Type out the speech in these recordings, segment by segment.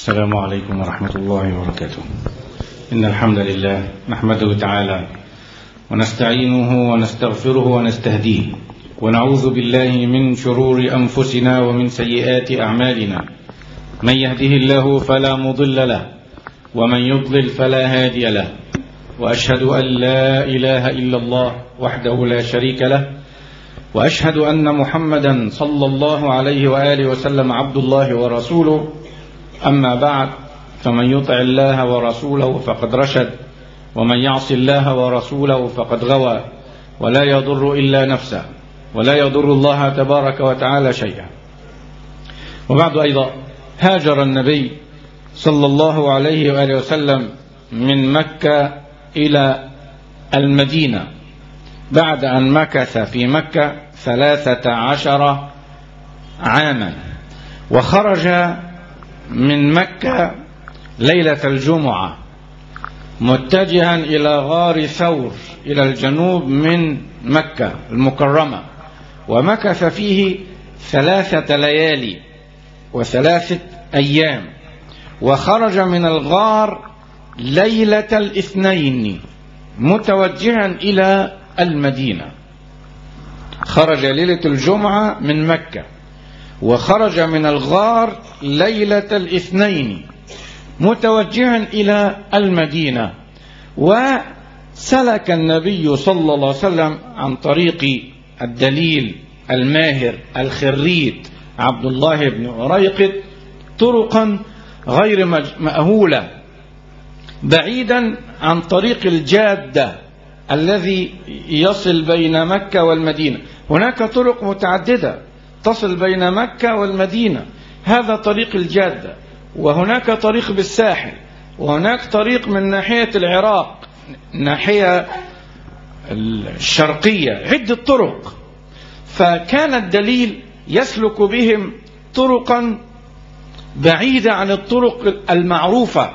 السلام عليكم ورحمة الله وبركاته إن الحمد لله نحمده تعالى ونستعينه ونستغفره ونستهديه ونعوذ بالله من شرور أنفسنا ومن سيئات أعمالنا من يهده الله فلا مضل له ومن يضلل فلا هادي له وأشهد أن لا إله إلا الله وحده لا شريك له وأشهد أن محمدا صلى الله عليه وآله وسلم عبد الله ورسوله أما بعد فمن يطع الله ورسوله فقد رشد ومن يعص الله ورسوله فقد غوى ولا يضر إلا نفسه ولا يضر الله تبارك وتعالى شيئا وبعد أيضا هاجر النبي صلى الله عليه وآله وسلم من مكة إلى المدينة بعد أن مكث في مكة ثلاثة عشر عاما وخرج من مكة ليلة الجمعة متجها إلى غار ثور إلى الجنوب من مكة المكرمة ومكث فيه ثلاثة ليالي وثلاثة أيام وخرج من الغار ليلة الاثنين متوجها إلى المدينة خرج ليلة الجمعة من مكة وخرج من الغار ليلة الاثنين متوجها إلى المدينة وسلك النبي صلى الله عليه وسلم عن طريق الدليل الماهر الخريت عبد الله بن عريقط طرقا غير مأهولة بعيدا عن طريق الجادة الذي يصل بين مكة والمدينة هناك طرق متعددة تصل بين مكة والمدينة هذا طريق الجادة وهناك طريق بالساحل وهناك طريق من ناحية العراق الناحية الشرقية عدة طرق فكان الدليل يسلك بهم طرقا بعيدة عن الطرق المعروفة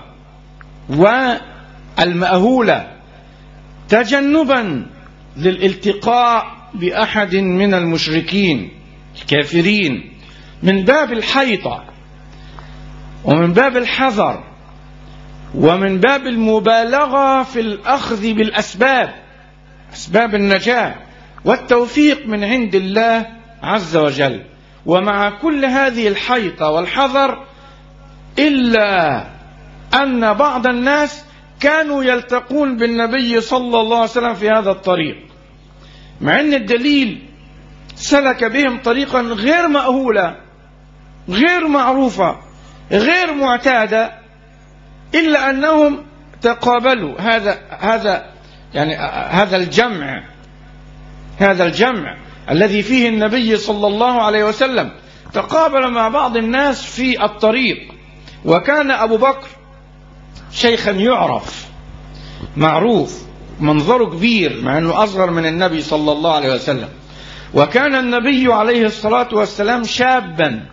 والمأهولة تجنبا للالتقاء بأحد من المشركين الكافرين من باب الحيطة ومن باب الحذر ومن باب المبالغة في الأخذ بالأسباب أسباب النجاة والتوفيق من عند الله عز وجل ومع كل هذه الحيطة والحذر إلا أن بعض الناس كانوا يلتقون بالنبي صلى الله عليه وسلم في هذا الطريق مع أن الدليل سلك بهم طريقا غير مأهولة غير معروفة غير معتادة إلا أنهم تقابلوا هذا هذا يعني هذا الجمع هذا الجمع الذي فيه النبي صلى الله عليه وسلم تقابل مع بعض الناس في الطريق وكان أبو بكر شيخا يعرف معروف منظره كبير مع أنه أصغر من النبي صلى الله عليه وسلم وكان النبي عليه الصلاة والسلام شابا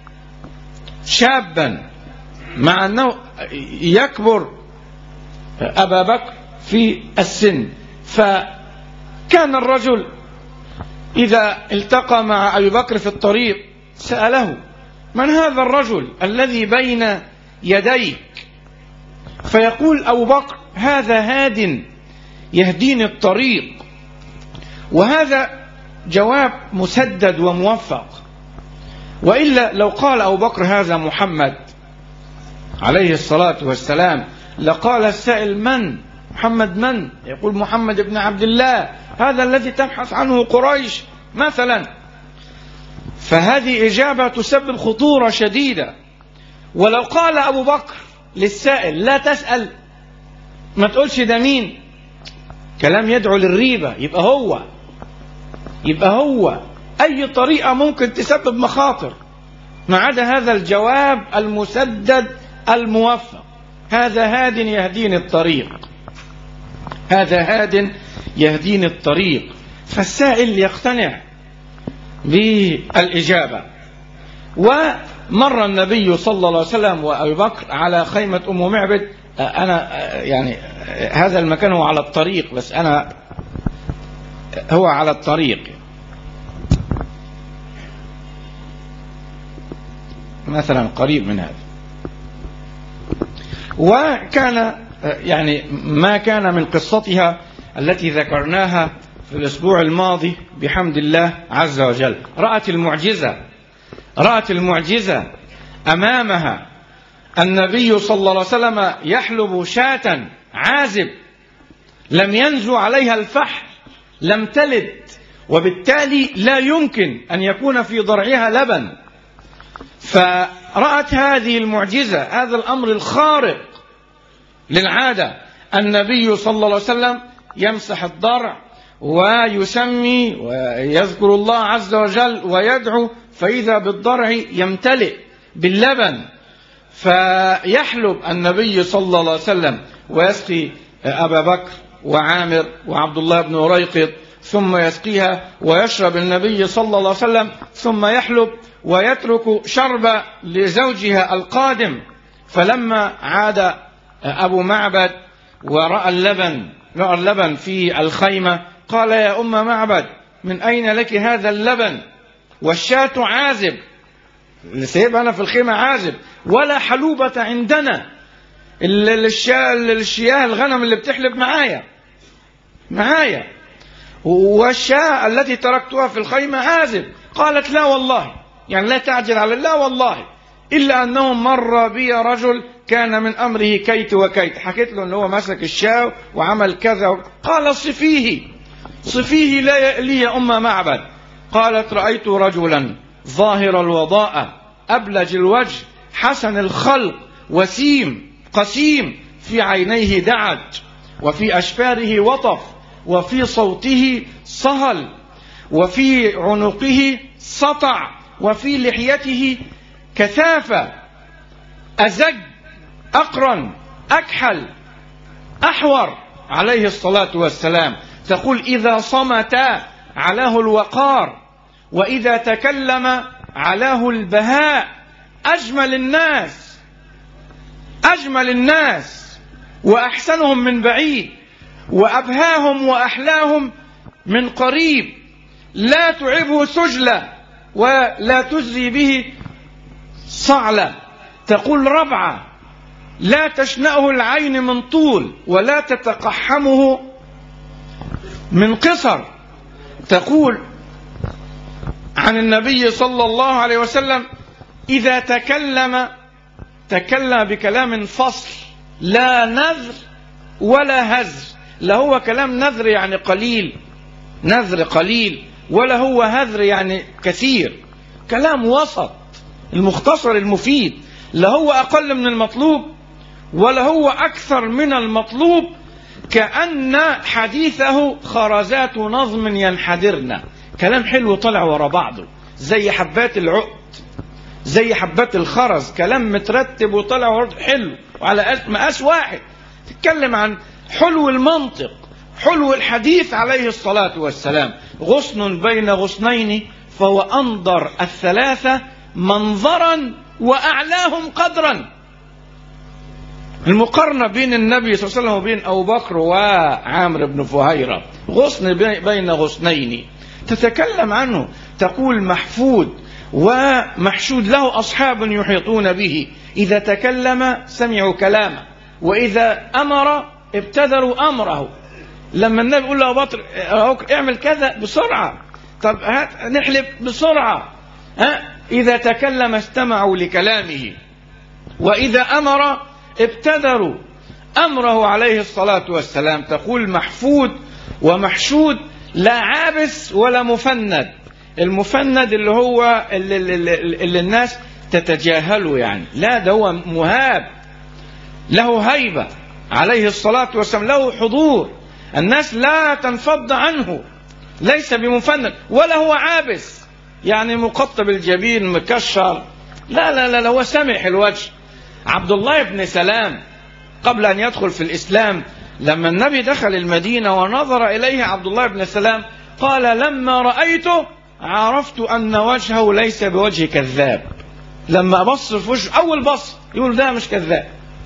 شابا مع أنه يكبر أبا بكر في السن فكان الرجل إذا التقى مع أبي بكر في الطريق سأله من هذا الرجل الذي بين يديك فيقول أبو بكر هذا هاد يهديني الطريق وهذا جواب مسدد وموفق وإلا لو قال أبو بكر هذا محمد عليه الصلاة والسلام لقال السائل من محمد من يقول محمد بن عبد الله هذا الذي تبحث عنه قريش مثلا فهذه إجابة تسبب خطورة شديدة ولو قال أبو بكر للسائل لا تسأل ما تقولش ده مين كلام يدعو للريبة يبقى هو يبقى هو أي طريقة ممكن تسبب مخاطر ما عدا هذا الجواب المسدد الموفق هذا هاد يهديني الطريق هذا هاد يهديني الطريق فالسائل يقتنع بالإجابة ومر النبي صلى الله عليه وسلم وأبي بكر على خيمة أم معبد أنا يعني هذا المكان هو على الطريق بس أنا هو على الطريق مثلا قريب من هذا وكان يعني ما كان من قصتها التي ذكرناها في الأسبوع الماضي بحمد الله عز وجل رأت المعجزة رأت المعجزة أمامها النبي صلى الله عليه وسلم يحلب شاة عازب لم ينزو عليها الفحل لم تلد وبالتالي لا يمكن أن يكون في ضرعها لبن فرأت هذه المعجزة هذا الأمر الخارق للعادة النبي صلى الله عليه وسلم يمسح الضرع ويسمي ويذكر الله عز وجل ويدعو فإذا بالضرع يمتلئ باللبن فيحلب النبي صلى الله عليه وسلم ويسقي أبا بكر وعامر وعبد الله بن أريقط ثم يسقيها ويشرب النبي صلى الله عليه وسلم ثم يحلب ويترك شرب لزوجها القادم فلما عاد أبو معبد ورأى اللبن رأى اللبن في الخيمة قال يا أم معبد من أين لك هذا اللبن والشاة عازب اللي سيبها أنا في الخيمة عازب ولا حلوبة عندنا الشياه الشياه الغنم اللي بتحلب معايا معايا والشاة التي تركتها في الخيمة عازب قالت لا والله يعني لا تعجل على لا والله إلا أنه مر بي رجل كان من أمره كيت وكيت حكيت له أنه هو مسك الشاة وعمل كذا قال صفيه صفيه لي يا أم معبد قالت رأيت رجلا ظاهر الوضاءة أبلج الوجه حسن الخلق وسيم قسيم في عينيه دعج وفي أشفاره وطف وفي صوته صهل وفي عنقه سطع وفي لحيته كثافة أزج أقرن أكحل أحور عليه الصلاة والسلام تقول إذا صمت علاه الوقار وإذا تكلم علاه البهاء أجمل الناس أجمل الناس وأحسنهم من بعيد وأبهاهم وأحلاهم من قريب لا تعبه سجلة ولا تزري به صعلة تقول ربعة لا تشنأه العين من طول ولا تتقحمه من قصر تقول عن النبي صلى الله عليه وسلم إذا تكلم تكلم بكلام فصل لا نذر ولا هزر لا هو كلام نذر يعني قليل نذر قليل ولا هو هذر يعني كثير كلام وسط المختصر المفيد لا هو أقل من المطلوب ولا هو أكثر من المطلوب كأن حديثه خرزات نظم ينحدرن كلام حلو طلع ورا بعضه زي حبات العقد زي حبات الخرز كلام مترتب وطلع ورا حلو وعلى مقاس واحد تتكلم عن حلو المنطق حلو الحديث عليه الصلاة والسلام غصن بين غصنين فهو أنظر الثلاثة منظرا وأعلاهم قدرا المقارنة بين النبي صلى الله عليه وسلم وبين أبو بكر وعامر بن فهيرة غصن بين غصنين تتكلم عنه تقول محفود ومحشود له أصحاب يحيطون به إذا تكلم سمعوا كلامه وإذا أمر ابتدروا أمره لما النبي يقول له بطر اعمل كذا بسرعة طب هات نحلب بسرعة ها إذا تكلم استمعوا لكلامه وإذا أمر ابتدروا أمره عليه الصلاة والسلام تقول محفود ومحشود لا عابس ولا مفند المفند اللي هو اللي, اللي, اللي الناس تتجاهله يعني لا ده هو مهاب له هيبة عليه الصلاة والسلام له حضور الناس لا تنفض عنه ليس بمفند ولا هو عابس يعني مقطب الجبين مكشر لا لا لا, لا هو سمح الوجه عبد الله بن سلام قبل أن يدخل في الإسلام لما النبي دخل المدينة ونظر إليه عبد الله بن سلام قال لما رأيته عرفت أن وجهه ليس بوجه كذاب لما بص في وجه أول بص يقول ده مش كذاب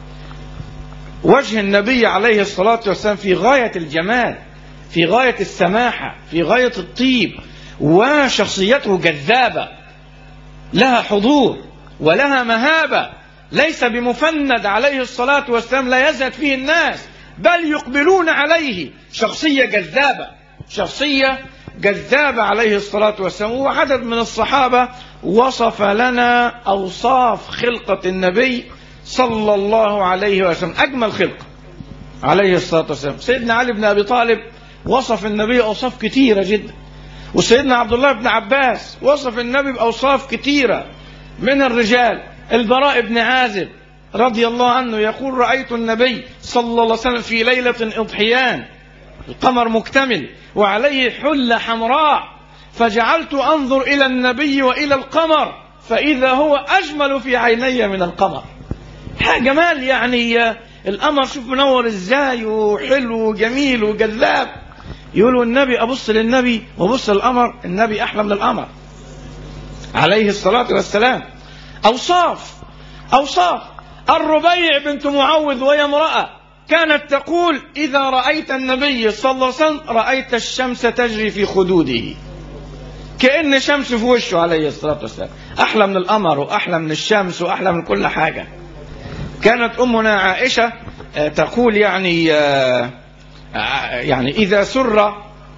وجه النبي عليه الصلاة والسلام في غاية الجمال في غاية السماحة في غاية الطيب وشخصيته جذابة لها حضور ولها مهابة ليس بمفند عليه الصلاة والسلام لا يزهد فيه الناس بل يقبلون عليه شخصية جذابة شخصية جذابة عليه الصلاة والسلام وعدد من الصحابة وصف لنا أوصاف خلقة النبي صلى الله عليه وسلم أجمل خلقة عليه الصلاة والسلام سيدنا علي بن أبي طالب وصف النبي أوصاف كثيرة جدا وسيدنا عبد الله بن عباس وصف النبي بأوصاف كثيرة من الرجال البراء بن عازب رضي الله عنه يقول رأيت النبي صلى الله عليه وسلم في ليلة إضحيان القمر مكتمل وعليه حلة حمراء فجعلت أنظر إلى النبي وإلى القمر فإذا هو أجمل في عيني من القمر جمال يعني القمر شوف منور ازاي وحلو وجميل وجذاب يقولوا النبي ابص للنبي وابص للقمر النبي احلى من القمر عليه الصلاه والسلام اوصاف اوصاف الربيع بنت معوذ وهي امراه كانت تقول اذا رايت النبي صلى الله عليه وسلم رايت الشمس تجري في خدوده كان شمس في وشه عليه الصلاه والسلام احلى من القمر واحلى من الشمس واحلى من كل حاجه كانت امنا عائشه تقول يعني يعني اذا سر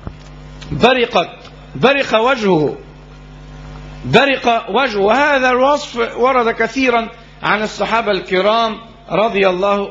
برقت برق وجهه برق وجهه وهذا الوصف ورد كثيرا عن الصحابه الكرام رضي الله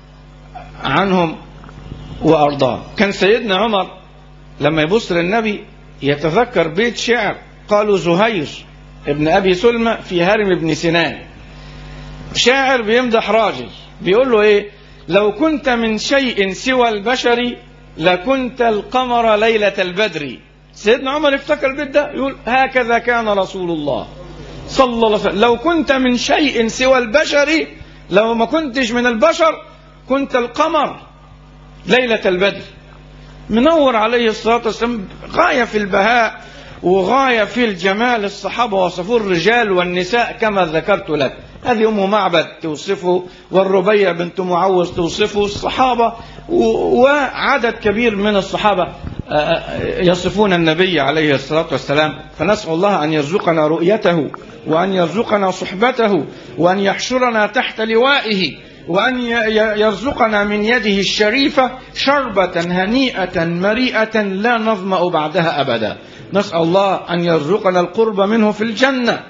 عنهم وارضاهم كان سيدنا عمر لما يبص للنبي يتذكر بيت شعر قالوا زهير ابن ابي سلمى في هرم ابن سنان شاعر بيمدح راجل بيقول له ايه لو كنت من شيء سوى البشر لكنت القمر ليلة البدر سيدنا عمر افتكر البيت ده يقول هكذا كان رسول الله صلى الله عليه وسلم لو كنت من شيء سوى البشر لو ما كنتش من البشر كنت القمر ليلة البدر منور عليه الصلاة والسلام غاية في البهاء وغاية في الجمال الصحابة وصفوه الرجال والنساء كما ذكرت لك هذه أم معبد توصفه والربيع بنت معوذ توصفه الصحابة وعدد كبير من الصحابة يصفون النبي عليه الصلاة والسلام فنسأل الله أن يرزقنا رؤيته وأن يرزقنا صحبته وأن يحشرنا تحت لوائه وأن يرزقنا من يده الشريفة شربة هنيئة مريئة لا نظمأ بعدها أبدا نسأل الله أن يرزقنا القرب منه في الجنة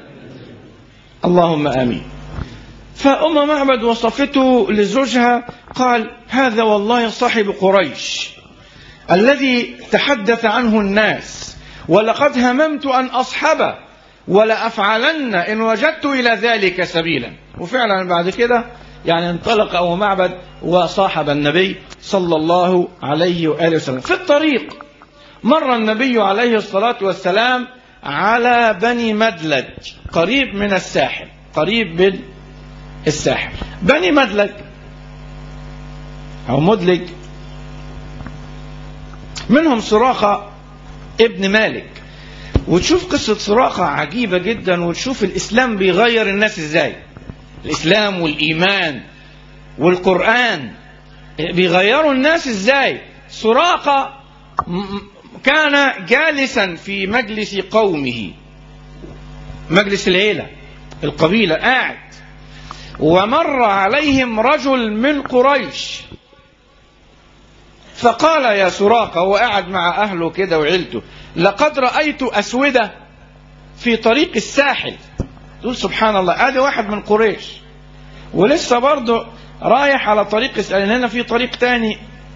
اللهم آمين فأم معبد وصفته لزوجها قال هذا والله صاحب قريش الذي تحدث عنه الناس ولقد هممت أن أصحبه ولأفعلن إن وجدت إلى ذلك سبيلا وفعلا بعد كده يعني انطلق أبو معبد وصاحب النبي صلى الله عليه وآله وسلم في الطريق مر النبي عليه الصلاة والسلام على بني مدلج قريب من الساحل قريب من الساحل بني مدلج أو مدلج منهم صراخة ابن مالك وتشوف قصة صراخة عجيبة جدا وتشوف الإسلام بيغير الناس إزاي الإسلام والإيمان والقرآن بيغيروا الناس إزاي صراخة كان جالسا في مجلس قومه مجلس العيلة القبيلة قاعد ومر عليهم رجل من قريش فقال يا سراقة هو قاعد مع أهله كده وعيلته لقد رأيت أسودة في طريق الساحل تقول سبحان الله ادي واحد من قريش ولسه برضه رايح على طريق لان هنا في طريق تاني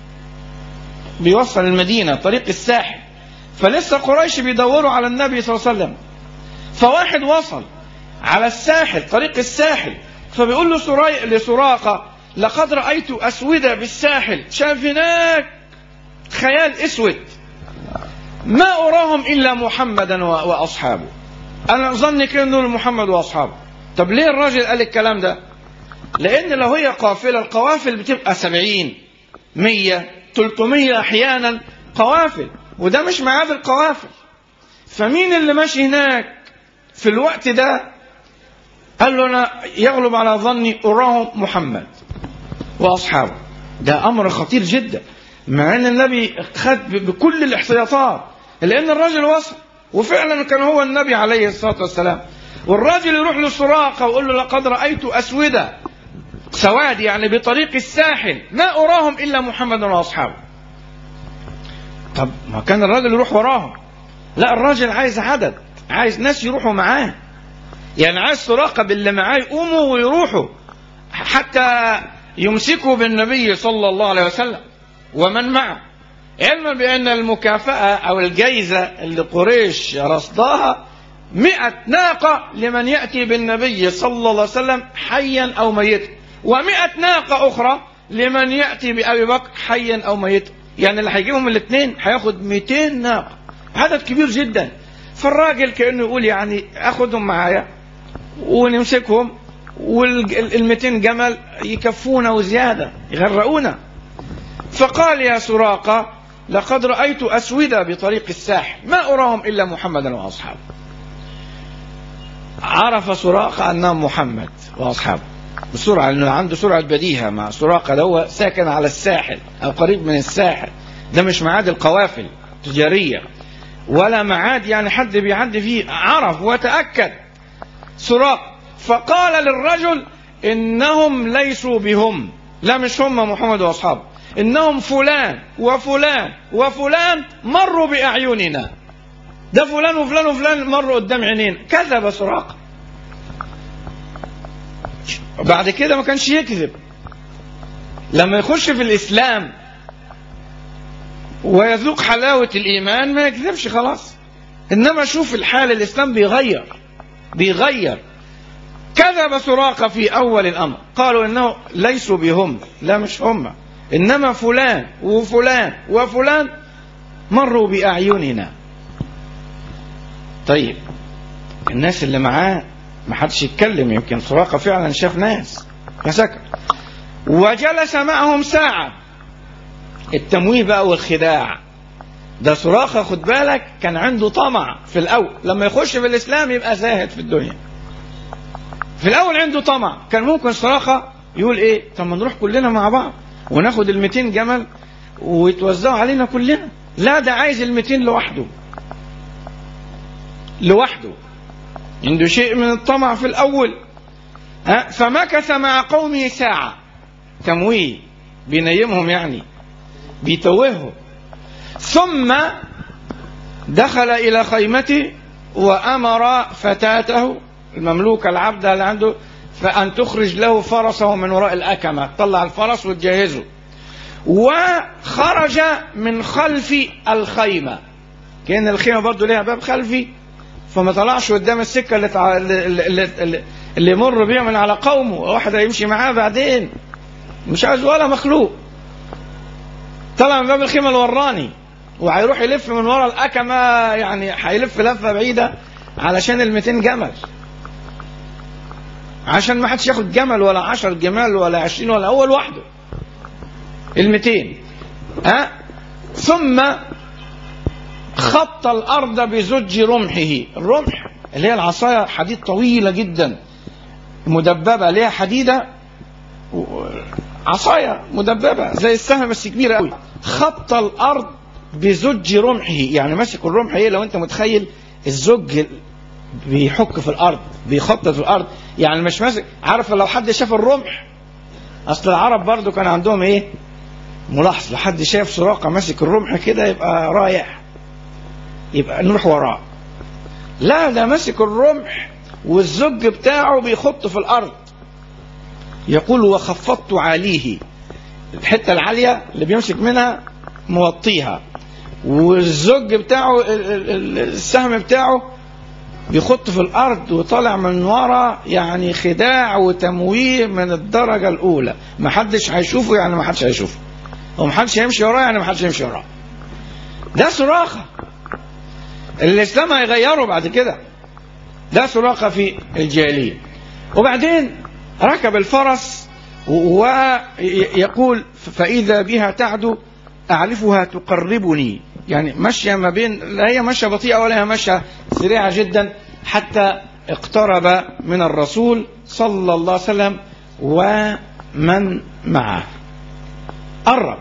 بيوصل المدينة طريق الساحل فلسه قريش بيدوروا على النبي صلى الله عليه وسلم فواحد وصل على الساحل طريق الساحل فبيقول له سراي لسراقة لقد رأيت أسودة بالساحل شاف هناك خيال اسود ما أراهم إلا محمدا وأصحابه أنا ظني كده دول محمد وأصحابه طب ليه الراجل قال الكلام ده لأن لو هي قافلة القوافل بتبقى سبعين مية تلتمية أحيانا قوافل وده مش ميعاد القوافل فمين اللي ماشي هناك في الوقت ده قال له أنا يغلب على ظني أراهم محمد وأصحابه ده أمر خطير جدا مع أن النبي خد بكل الاحتياطات لأن الراجل وصل وفعلا كان هو النبي عليه الصلاة والسلام والراجل يروح لسراقة ويقول له لقد رأيت أسودة سواد يعني بطريق الساحل ما أراهم إلا محمد وأصحابه طب ما كان الراجل يروح وراهم لا الراجل عايز عدد عايز ناس يروحوا معاه يعني عايز سراقة باللي معاه يقوموا ويروحوا حتى يمسكوا بالنبي صلى الله عليه وسلم ومن معه علما بأن المكافأة أو الجائزة اللي قريش رصداها مئة ناقة لمن يأتي بالنبي صلى الله عليه وسلم حيا أو ميتا ومئة ناقة أخرى لمن يأتي بأبي بكر حيا أو ميتا يعني اللي هيجيبهم الاثنين هياخد 200 ناقة عدد كبير جدا فالراجل كأنه يقول يعني أخذهم معايا ونمسكهم وال 200 جمل يكفونا وزيادة يغرقونا فقال يا سراقة لقد رأيت أسودة بطريق الساحل ما أراهم إلا محمدا وأصحابه عرف سراقة أنهم محمد وأصحابه بسرعة لأنه عنده سرعة بديهة مع سراقة ده هو ساكن على الساحل أو قريب من الساحل ده مش معاد القوافل تجارية ولا معاد يعني حد بيعدي فيه عرف وتأكد سراق فقال للرجل إنهم ليسوا بهم لا مش هم محمد وأصحابه إنهم فلان وفلان وفلان مروا بأعيننا ده فلان وفلان وفلان مروا قدام عينين كذب سراقة بعد كده ما كانش يكذب لما يخش في الإسلام ويذوق حلاوة الإيمان ما يكذبش خلاص إنما شوف الحال الإسلام بيغير بيغير كذب سراقة في أول الأمر قالوا إنه ليسوا بهم لا مش هم إنما فلان وفلان وفلان مروا بأعيننا طيب الناس اللي معاه ما حدش يتكلم يمكن سراقة فعلا شاف ناس فسكت وجلس معهم ساعة التمويه بقى والخداع ده سراقة خد بالك كان عنده طمع في الأول لما يخش في الإسلام يبقى زاهد في الدنيا في الأول عنده طمع كان ممكن سراقة يقول إيه طب ما نروح كلنا مع بعض وناخد ال 200 جمل ويتوزعوا علينا كلنا لا ده عايز ال 200 لوحده لوحده عنده شيء من الطمع في الأول ها فمكث مع قومه ساعة تمويه بينيمهم يعني بيتوههم ثم دخل إلى خيمته وأمر فتاته المملوكة العبدة اللي عنده فأن تخرج له فرسه من وراء الأكمة طلع الفرس وتجهزه وخرج من خلف الخيمة كأن الخيمة برضه ليها باب خلفي فما طلعش قدام السكة اللي, تع... اللي, اللي, اللي يمر بيها من على قومه واحد هيمشي معاه بعدين مش عايز ولا مخلوق طلع من باب الخيمة الوراني وهيروح يلف من ورا الأكمة يعني هيلف لفة بعيدة علشان ال 200 جمل عشان ما حدش ياخد جمل ولا 10 جمال ولا 20 ولا هو لوحده ال 200 ها ثم خط الأرض بزج رمحه الرمح اللي هي العصاية حديد طويلة جدا مدببة ليها حديدة عصاية مدببة زي السهم بس كبيرة قوي خط الأرض بزج رمحه يعني ماسك الرمح ايه لو انت متخيل الزج بيحك في الأرض بيخطط في الأرض يعني مش ماسك عارف لو حد شاف الرمح أصل العرب برضو كان عندهم ايه ملاحظ لو حد شاف سراقة ماسك الرمح كده يبقى رايح يبقى نروح وراه لا ده ماسك الرمح والزج بتاعه بيخط في الارض يقول وخفضت عليه الحته العاليه اللي بيمسك منها موطيها والزج بتاعه السهم بتاعه بيخط في الارض وطالع من ورا يعني خداع وتمويه من الدرجه الاولى ما حدش هيشوفه يعني ما حدش هيشوفه وما حدش هيمشي وراه يعني ما حدش هيمشي وراه ده صراخه الاسلام هيغيره بعد كده ده سراقه في الجاهليه وبعدين ركب الفرس ويقول فاذا بها تعدو اعرفها تقربني يعني ماشيه ما بين لا هي ماشيه بطيئه ولا هي ماشيه سريعه جدا حتى اقترب من الرسول صلى الله عليه وسلم ومن معه قرب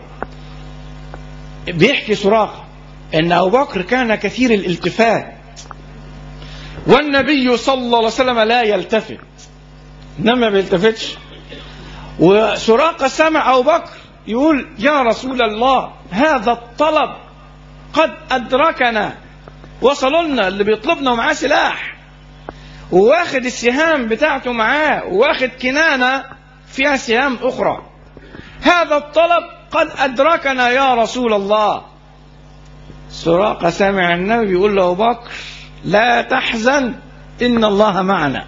بيحكي سراقه ان ابو بكر كان كثير الالتفات والنبي صلى الله عليه وسلم لا يلتفت إنما ما بيلتفتش وسراقة سمع أبو بكر يقول يا رسول الله هذا الطلب قد أدركنا وصلوا لنا اللي بيطلبنا ومعاه سلاح وواخد السهام بتاعته معاه وواخد كنانة فيها سهام أخرى هذا الطلب قد أدركنا يا رسول الله سراقة سامع النبي يقول له أبو بكر لا تحزن إن الله معنا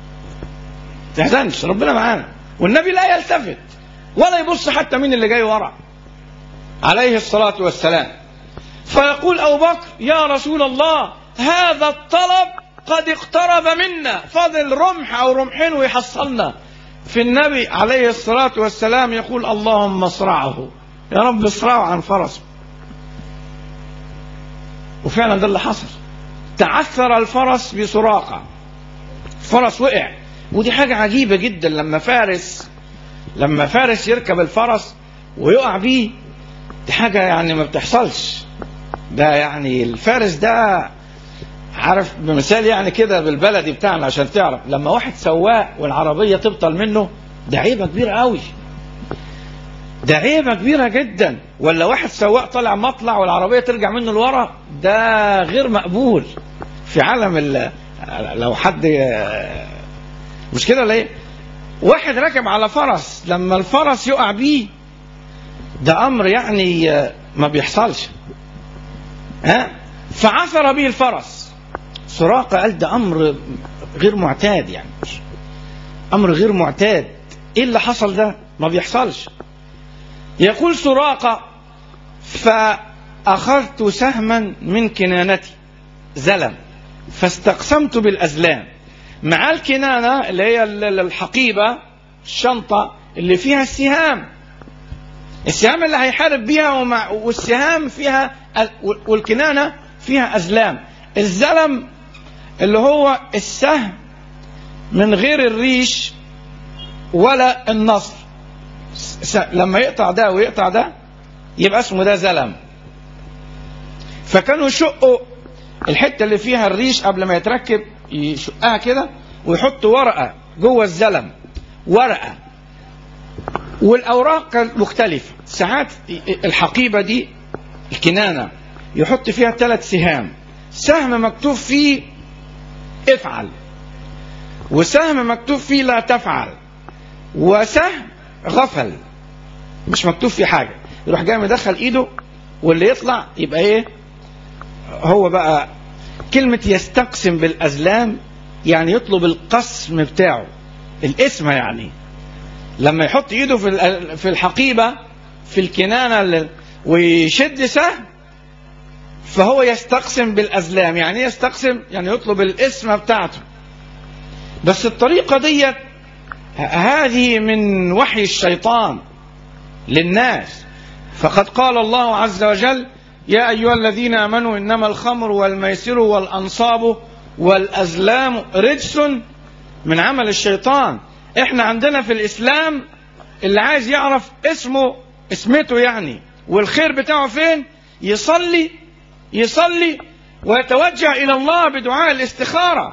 تحزنش ربنا معانا والنبي لا يلتفت ولا يبص حتى مين اللي جاي ورا عليه الصلاة والسلام فيقول أبو بكر يا رسول الله هذا الطلب قد اقترب منا فاضل رمح أو رمحين ويحصلنا في النبي عليه الصلاة والسلام يقول اللهم اصرعه يا رب اصرعه عن فرسه وفعلا ده اللي حصل تعثر الفرس بسراقة الفرس وقع ودي حاجة عجيبة جدا لما فارس لما فارس يركب الفرس ويقع بيه دي حاجة يعني ما بتحصلش ده يعني الفارس ده عارف بمثال يعني كده بالبلدي بتاعنا عشان تعرف لما واحد سواق والعربية تبطل منه ده عيبة كبيرة قوي ده عيبة كبيرة جدا ولا واحد سواق طالع مطلع والعربية ترجع منه لورا ده غير مقبول في عالم ال لو حد مش كده ليه واحد راكب على فرس لما الفرس يقع بيه ده امر يعني ما بيحصلش ها فعثر به الفرس سراقة قال ده امر غير معتاد يعني امر غير معتاد ايه اللي حصل ده ما بيحصلش يقول سراقة فأخذت سهما من كنانتي زلم فاستقسمت بالأزلام مع الكنانة اللي هي الحقيبة الشنطة اللي فيها السهام السهام اللي هيحارب بيها ومع والسهام فيها والكنانة فيها أزلام الزلم اللي هو السهم من غير الريش ولا النصر لما يقطع ده ويقطع ده يبقى اسمه ده زلم فكانوا يشقوا الحته اللي فيها الريش قبل ما يتركب يشقها كده ويحطوا ورقه جوه الزلم ورقه والاوراق كانت مختلفه ساعات الحقيبه دي الكنانه يحط فيها ثلاث سهام سهم مكتوب فيه افعل وسهم مكتوب فيه لا تفعل وسهم غفل مش مكتوب فيه حاجه يروح جاي مدخل ايده واللي يطلع يبقى ايه هو بقى كلمة يستقسم بالأزلام يعني يطلب القسم بتاعه الاسم يعني لما يحط ايده في في الحقيبة في الكنانة ويشد سهم فهو يستقسم بالأزلام يعني يستقسم يعني يطلب الاسم بتاعته بس الطريقة ديت هذه من وحي الشيطان للناس فقد قال الله عز وجل يا أيها الذين آمنوا إنما الخمر والميسر والأنصاب والأزلام رجس من عمل الشيطان احنا عندنا في الإسلام اللي عايز يعرف اسمه اسمته يعني والخير بتاعه فين يصلي يصلي ويتوجه إلى الله بدعاء الاستخارة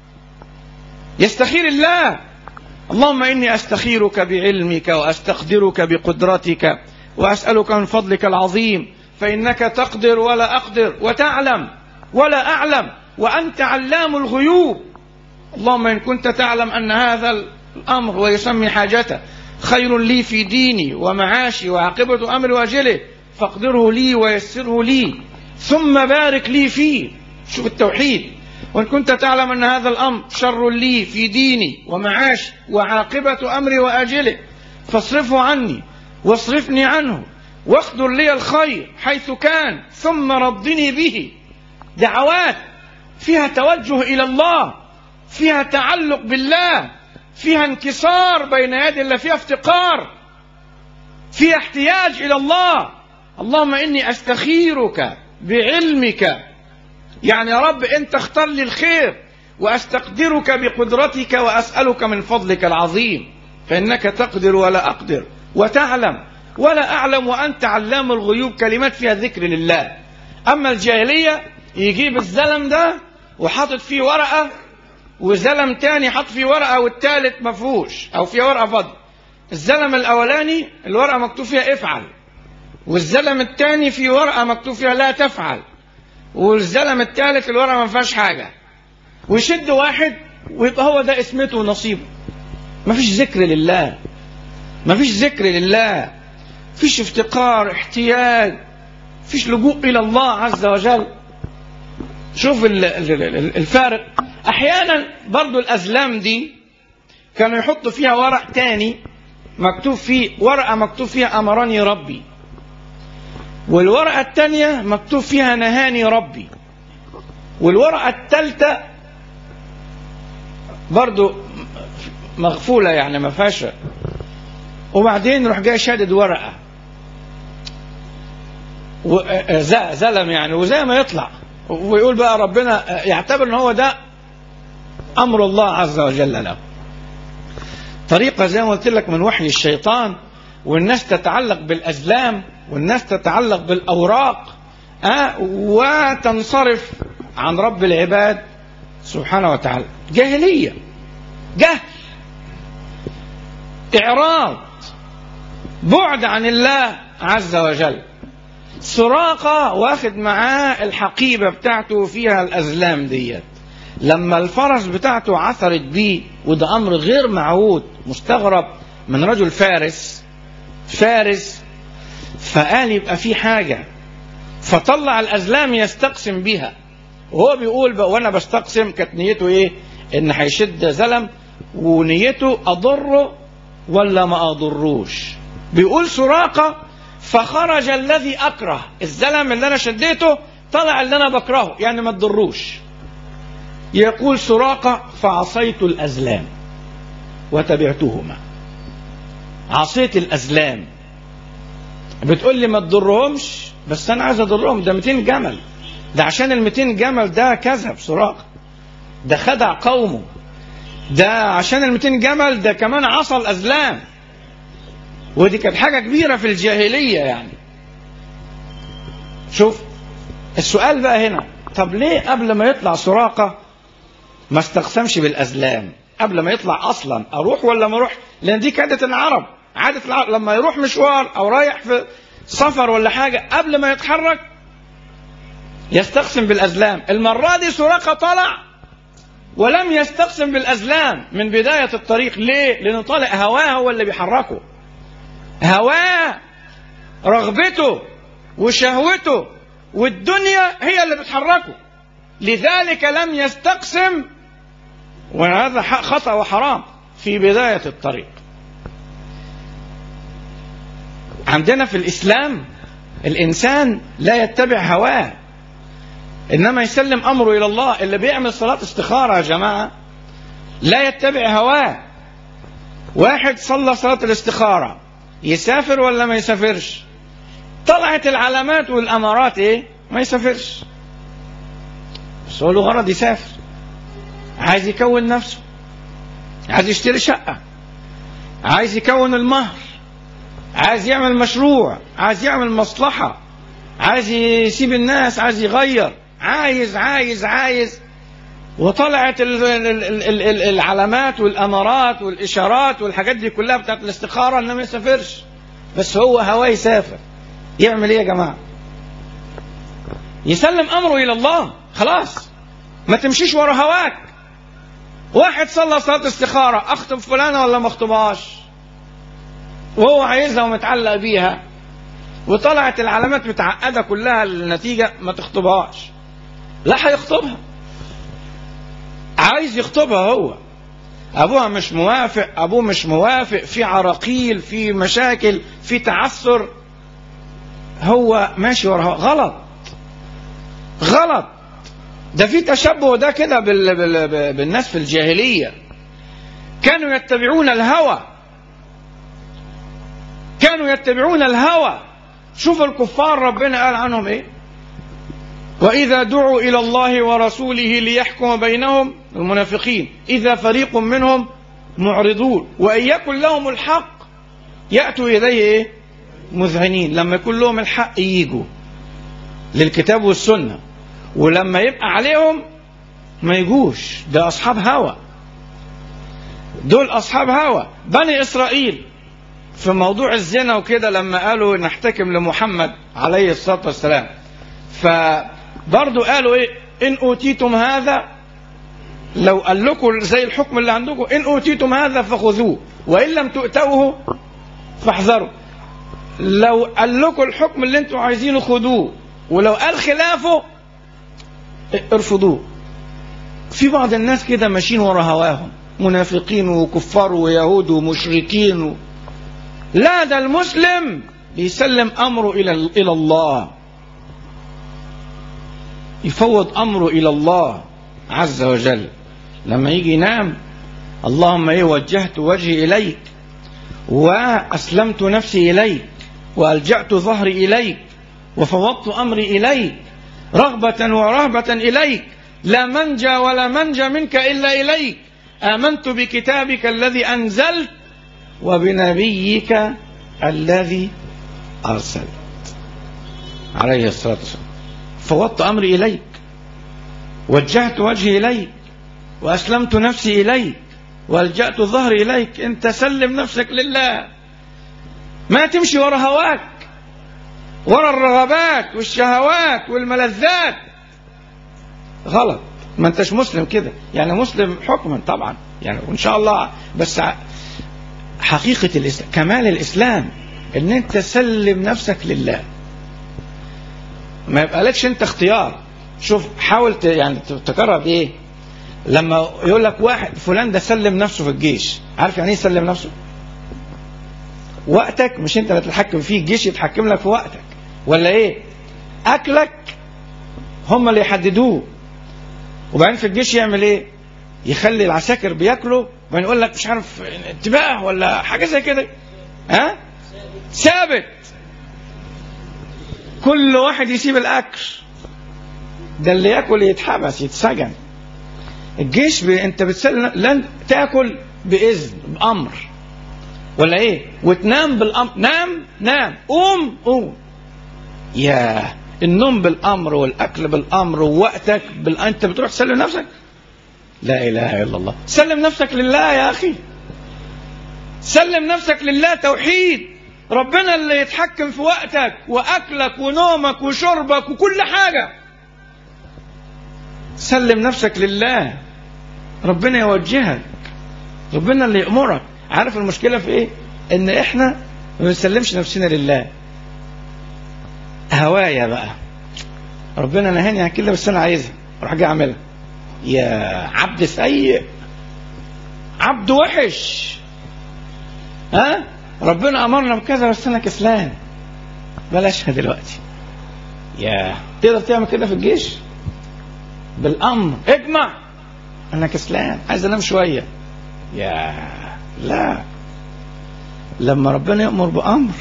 يستخير الله اللهم إني أستخيرك بعلمك وأستقدرك بقدرتك وأسألك من فضلك العظيم فإنك تقدر ولا أقدر وتعلم ولا أعلم وأنت علام الغيوب اللهم إن كنت تعلم أن هذا الأمر ويسمي حاجته خير لي في ديني ومعاشي وعاقبة أمر وأجله فاقدره لي ويسره لي ثم بارك لي فيه شوف التوحيد وإن كنت تعلم أن هذا الأمر شر لي في ديني ومعاشي وعاقبة أمري وأجله فاصرفه عني واصرفني عنه واقدر لي الخير حيث كان ثم ردني به دعوات فيها توجه الى الله فيها تعلق بالله فيها انكسار بين يدي الله فيها افتقار فيها احتياج الى الله اللهم اني استخيرك بعلمك يعني يا رب انت اختار لي الخير واستقدرك بقدرتك واسالك من فضلك العظيم فانك تقدر ولا اقدر وتعلم ولا أعلم وأنت علام الغيوب كلمات فيها ذكر لله أما الجاهلية يجيب الزلم ده وحاطط فيه ورقة وزلم تاني حط فيه ورقة والتالت ما فيهوش أو فيها ورقة فاضية الزلم الأولاني الورقة مكتوب فيها افعل والزلم التاني فيه ورقة مكتوب فيها لا تفعل والزلم التالت الورقة ما فيهاش حاجة ويشد واحد ويبقى هو ده اسمته ونصيبه مفيش ذكر لله مفيش ذكر لله فيش افتقار احتياج فيش لجوء إلى الله عز وجل شوف ال- ال- ال- الفارق أحيانا برضو الأزلام دي كانوا يحطوا فيها ورق تاني مكتوب فيه ورقة مكتوب فيها أمرني ربي والورقة التانية مكتوب فيها نهاني ربي والورقة التالتة برضو مغفولة يعني ما فيهاش وبعدين يروح جاي شادد ورقة و- آه، ز- زلم يعني وزي ما يطلع ويقول بقى ربنا آه، يعتبر ان هو ده امر الله عز وجل له طريقة زي ما قلت لك من وحي الشيطان والناس تتعلق بالأزلام والناس تتعلق بالأوراق أه وتنصرف عن رب العباد سبحانه وتعالى جاهلية جهل إعراض بعد عن الله عز وجل سراقة واخد معاه الحقيبة بتاعته فيها الأزلام ديت لما الفرس بتاعته عثرت بيه وده أمر غير معهود مستغرب من رجل فارس فارس فقال يبقى في حاجة فطلع الأزلام يستقسم بها وهو بيقول بقى وانا بستقسم كانت نيته ايه ان هيشد زلم ونيته اضره ولا ما اضروش بيقول سراقة فخرج الذي اكره الزلم اللي انا شديته طلع اللي انا بكرهه يعني ما تضروش يقول سراقة فعصيت الازلام وتبعتهما عصيت الازلام بتقول لي ما تضرهمش بس انا عايز اضرهم ده 200 جمل ده عشان ال 200 جمل ده كذب سراقة ده خدع قومه ده عشان ال 200 جمل ده كمان عصى الازلام ودي كانت حاجه كبيره في الجاهليه يعني شوف السؤال بقى هنا طب ليه قبل ما يطلع سراقه ما استقسمش بالازلام قبل ما يطلع اصلا اروح ولا ما اروح لان دي كانت العرب عاده العرب لما يروح مشوار او رايح في سفر ولا حاجه قبل ما يتحرك يستقسم بالازلام المره دي سراقه طلع ولم يستقسم بالازلام من بدايه الطريق ليه لانه طالع هواه هو اللي بيحركه هواه رغبته وشهوته والدنيا هي اللي بتحركه لذلك لم يستقسم وهذا خطأ وحرام في بداية الطريق عندنا في الإسلام الإنسان لا يتبع هواه إنما يسلم أمره إلى الله اللي بيعمل صلاة استخارة يا جماعة لا يتبع هواه واحد صلى صلاة الاستخارة يسافر ولا ما يسافرش طلعت العلامات والأمارات إيه ما يسافرش بس هو له غرض يسافر عايز يكون نفسه عايز يشتري شقة عايز يكون المهر عايز يعمل مشروع عايز يعمل مصلحة عايز يسيب الناس عايز يغير عايز عايز عايز وطلعت ال ال ال ال ال العلامات والامارات والاشارات والحاجات دي كلها بتاعت الاستخاره انه ما يسافرش بس هو هواه يسافر يعمل ايه يا جماعه؟ يسلم امره الى الله خلاص ما تمشيش ورا هواك واحد صلى صلاه استخاره اخطب فلانه ولا ما اخطبهاش وهو عايزها ومتعلق بيها وطلعت العلامات متعقده كلها النتيجه ما تخطبهاش لا هيخطبها عايز يخطبها هو ابوها مش موافق ابوه مش موافق في عراقيل في مشاكل في تعثر هو ماشي وراها غلط غلط ده في تشبه ده كده بال... بال... بالناس في الجاهليه كانوا يتبعون الهوى كانوا يتبعون الهوى شوف الكفار ربنا قال عنهم ايه وإذا دعوا إلى الله ورسوله ليحكم بينهم المنافقين إذا فريق منهم معرضون وإن يكن لهم الحق يأتوا إليه إيه؟ مذعنين لما يكون لهم الحق ييجوا للكتاب والسنة ولما يبقى عليهم ما يجوش ده أصحاب هوى دول أصحاب هوى بني إسرائيل في موضوع الزنا وكده لما قالوا نحتكم لمحمد عليه الصلاة والسلام فبرضو قالوا إيه إن أوتيتم هذا لو قال لكم زي الحكم اللي عندكم إن أوتيتم هذا فخذوه وإن لم تؤتوه فاحذروا لو قال لكم الحكم اللي انتم عايزينه خذوه ولو قال خلافه ارفضوه في بعض الناس كده ماشيين ورا هواهم منافقين وكفار ويهود ومشركين و... لا ده المسلم بيسلم امره الى الى الله يفوض امره الى الله عز وجل لما يجي ينام اللهم ايه وجهت وجهي اليك واسلمت نفسي اليك والجات ظهري اليك وفوضت امري اليك رغبه ورهبه اليك لا منجى ولا منجى منك الا اليك امنت بكتابك الذي انزلت وبنبيك الذي ارسلت عليه الصلاه والسلام فوضت امري اليك وجهت وجهي اليك واسلمت نفسي اليك والجات ظهري اليك انت سلم نفسك لله ما تمشي ورا هواك ورا الرغبات والشهوات والملذات غلط ما انتش مسلم كده يعني مسلم حكما طبعا يعني وان شاء الله بس حقيقة الإسلام كمال الإسلام إن أنت تسلم نفسك لله ما يبقالكش أنت اختيار شوف حاول يعني تكرر إيه لما يقول لك واحد فلان ده سلم نفسه في الجيش عارف يعني ايه سلم نفسه وقتك مش انت اللي تتحكم فيه الجيش يتحكم لك في وقتك ولا ايه اكلك هم اللي يحددوه وبعدين في الجيش يعمل ايه يخلي العساكر بياكلوا وبعدين يقول لك مش عارف انتباه ولا حاجه زي كده ها ثابت كل واحد يسيب الاكل ده اللي ياكل يتحبس يتسجن الجيش ب... انت بتسلم لن تاكل باذن بامر ولا ايه وتنام بالامر نام نام قوم قوم يا النوم بالامر والاكل بالامر ووقتك بال... انت بتروح تسلم نفسك لا اله الا الله سلم نفسك لله يا اخي سلم نفسك لله توحيد ربنا اللي يتحكم في وقتك واكلك ونومك وشربك وكل حاجه سلم نفسك لله ربنا يوجهك ربنا اللي يأمرك عارف المشكلة في ايه ان احنا ما بنسلمش نفسنا لله هوايا بقى ربنا نهاني عن كده بس انا عايزها اروح جاي اعملها يا عبد سيء عبد وحش ها ربنا امرنا بكذا بس انا كسلان بلاشها دلوقتي يا تقدر تعمل كده في الجيش بالامر اجمع انا كسلان عايز انام شويه يا لا لما ربنا يامر بامر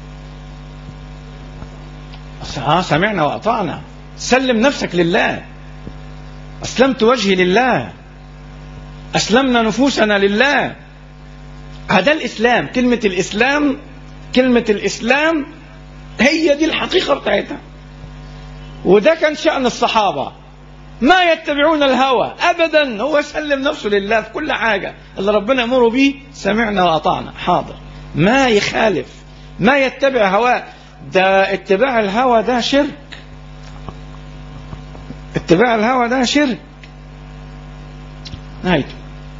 اه سمعنا واطعنا سلم نفسك لله اسلمت وجهي لله اسلمنا نفوسنا لله هذا الاسلام كلمه الاسلام كلمه الاسلام هي دي الحقيقه بتاعتها وده كان شان الصحابه ما يتبعون الهوى ابدا هو سلم نفسه لله في كل حاجه اللي ربنا يامره به سمعنا واطعنا حاضر ما يخالف ما يتبع هواه ده اتباع الهوى ده شرك اتباع الهوى ده شرك نهايته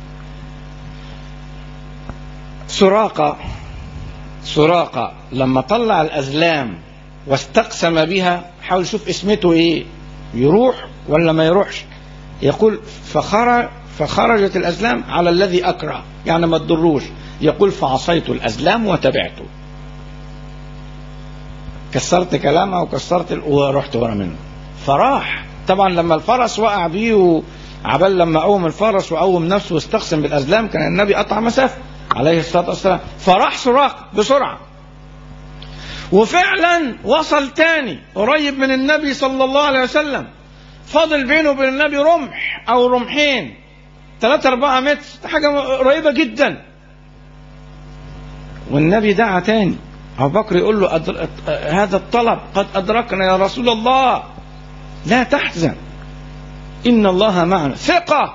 سراقة سراقة لما طلع الأزلام واستقسم بها حاول يشوف اسمته ايه يروح ولا ما يروحش يقول فخرج فخرجت الأزلام على الذي أكره يعني ما تضروش يقول فعصيت الأزلام وتبعته كسرت كلامه وكسرت ال... ورحت ورا منه فراح طبعا لما الفرس وقع بيه عبال لما قوم الفرس وقوم نفسه واستقسم بالأزلام كان النبي قطع مسافة عليه الصلاة والسلام فراح سراق بسرعة وفعلا وصل تاني قريب من النبي صلى الله عليه وسلم فاضل بينه وبين النبي رمح او رمحين ثلاثة أربعة متر حاجة قريبة جدا والنبي دعا تاني أبو بكر يقول له أدر... هذا الطلب قد أدركنا يا رسول الله لا تحزن إن الله معنا ثقة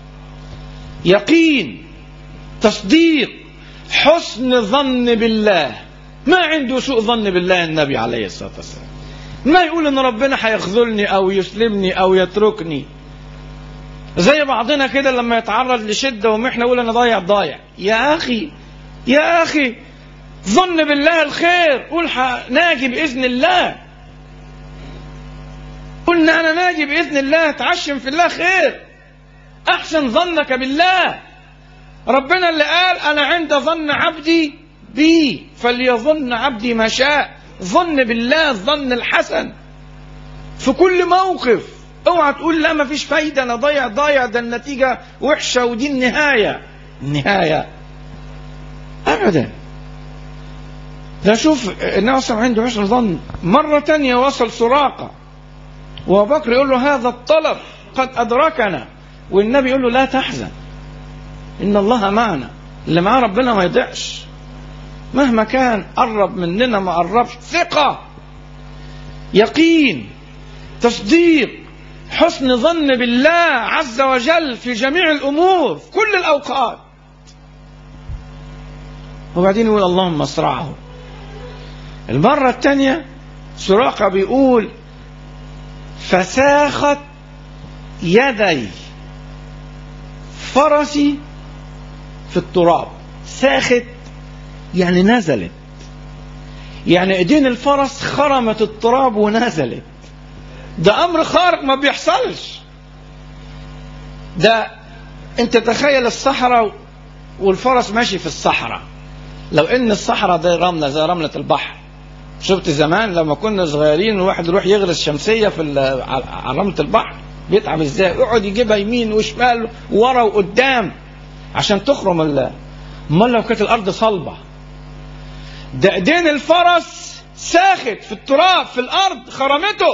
يقين تصديق حسن ظن بالله ما عنده سوء ظن بالله النبي عليه الصلاة والسلام ما يقول ان ربنا هيخذلني او يسلمني او يتركني زي بعضنا كده لما يتعرض لشدة ومحنة يقول انا ضايع ضايع يا اخي يا اخي ظن بالله الخير قول ناجي باذن الله قلنا انا ناجي باذن الله تعشم في الله خير احسن ظنك بالله ربنا اللي قال انا عند ظن عبدي بي فليظن عبدي ما شاء ظن بالله الظن الحسن في كل موقف اوعى تقول لا ما فيش فايدة انا ضايع ضايع ده النتيجة وحشة ودي النهاية النهاية ابدا ده شوف النبي صلى عنده حسن ظن مرة تانية وصل سراقة وابو بكر يقول له هذا الطلب قد ادركنا والنبي يقول له لا تحزن ان الله معنا اللي معاه ربنا ما يضيعش مهما كان قرب مننا ما قربش ثقة يقين تصديق حسن ظن بالله عز وجل في جميع الأمور في كل الأوقات وبعدين يقول اللهم اصرعه المرة الثانية سراقة بيقول فساخت يدي فرسي في التراب ساخت يعني نزلت يعني ايدين الفرس خرمت التراب ونزلت ده امر خارق ما بيحصلش ده انت تخيل الصحراء والفرس ماشي في الصحراء لو ان الصحراء دي رمله زي رمله البحر شفت زمان لما كنا صغيرين الواحد يروح يغرس شمسيه في على رمله البحر بيتعب ازاي يقعد يجيبها يمين وشمال ورا وقدام عشان تخرم الله امال لو كانت الارض صلبه ده ايدين الفرس ساخت في التراب في الارض خرمته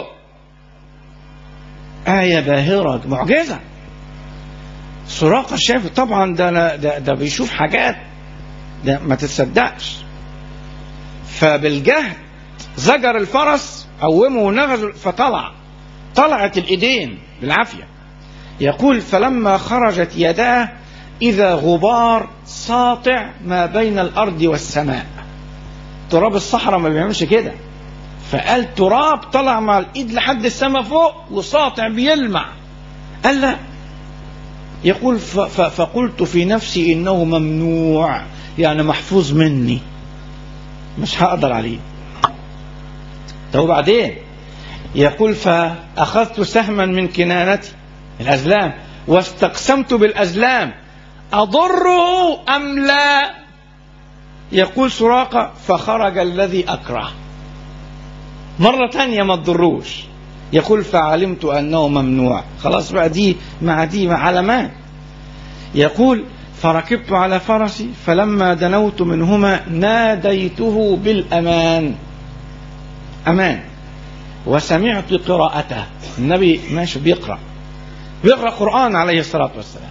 آية باهرة معجزة سراقة شاف طبعا ده, ده ده بيشوف حاجات ده ما تتصدقش فبالجهد زجر الفرس قومه ونغزه فطلع طلعت الايدين بالعافية يقول فلما خرجت يداه إذا غبار ساطع ما بين الأرض والسماء تراب الصحراء ما بيعملش كده فقال تراب طلع مع الايد لحد السماء فوق وساطع بيلمع قال لا يقول ف ف فقلت في نفسي انه ممنوع يعني محفوظ مني مش هقدر عليه طب وبعدين يقول فاخذت سهما من كنانتي الازلام واستقسمت بالازلام اضره ام لا يقول سراقة فخرج الذي أكره مرة تانية ما تضروش يقول فعلمت أنه ممنوع خلاص بقى دي مع دي مع علامات يقول فركبت على فرسي فلما دنوت منهما ناديته بالأمان أمان وسمعت قراءته النبي ماشي بيقرأ بيقرأ قرآن عليه الصلاة والسلام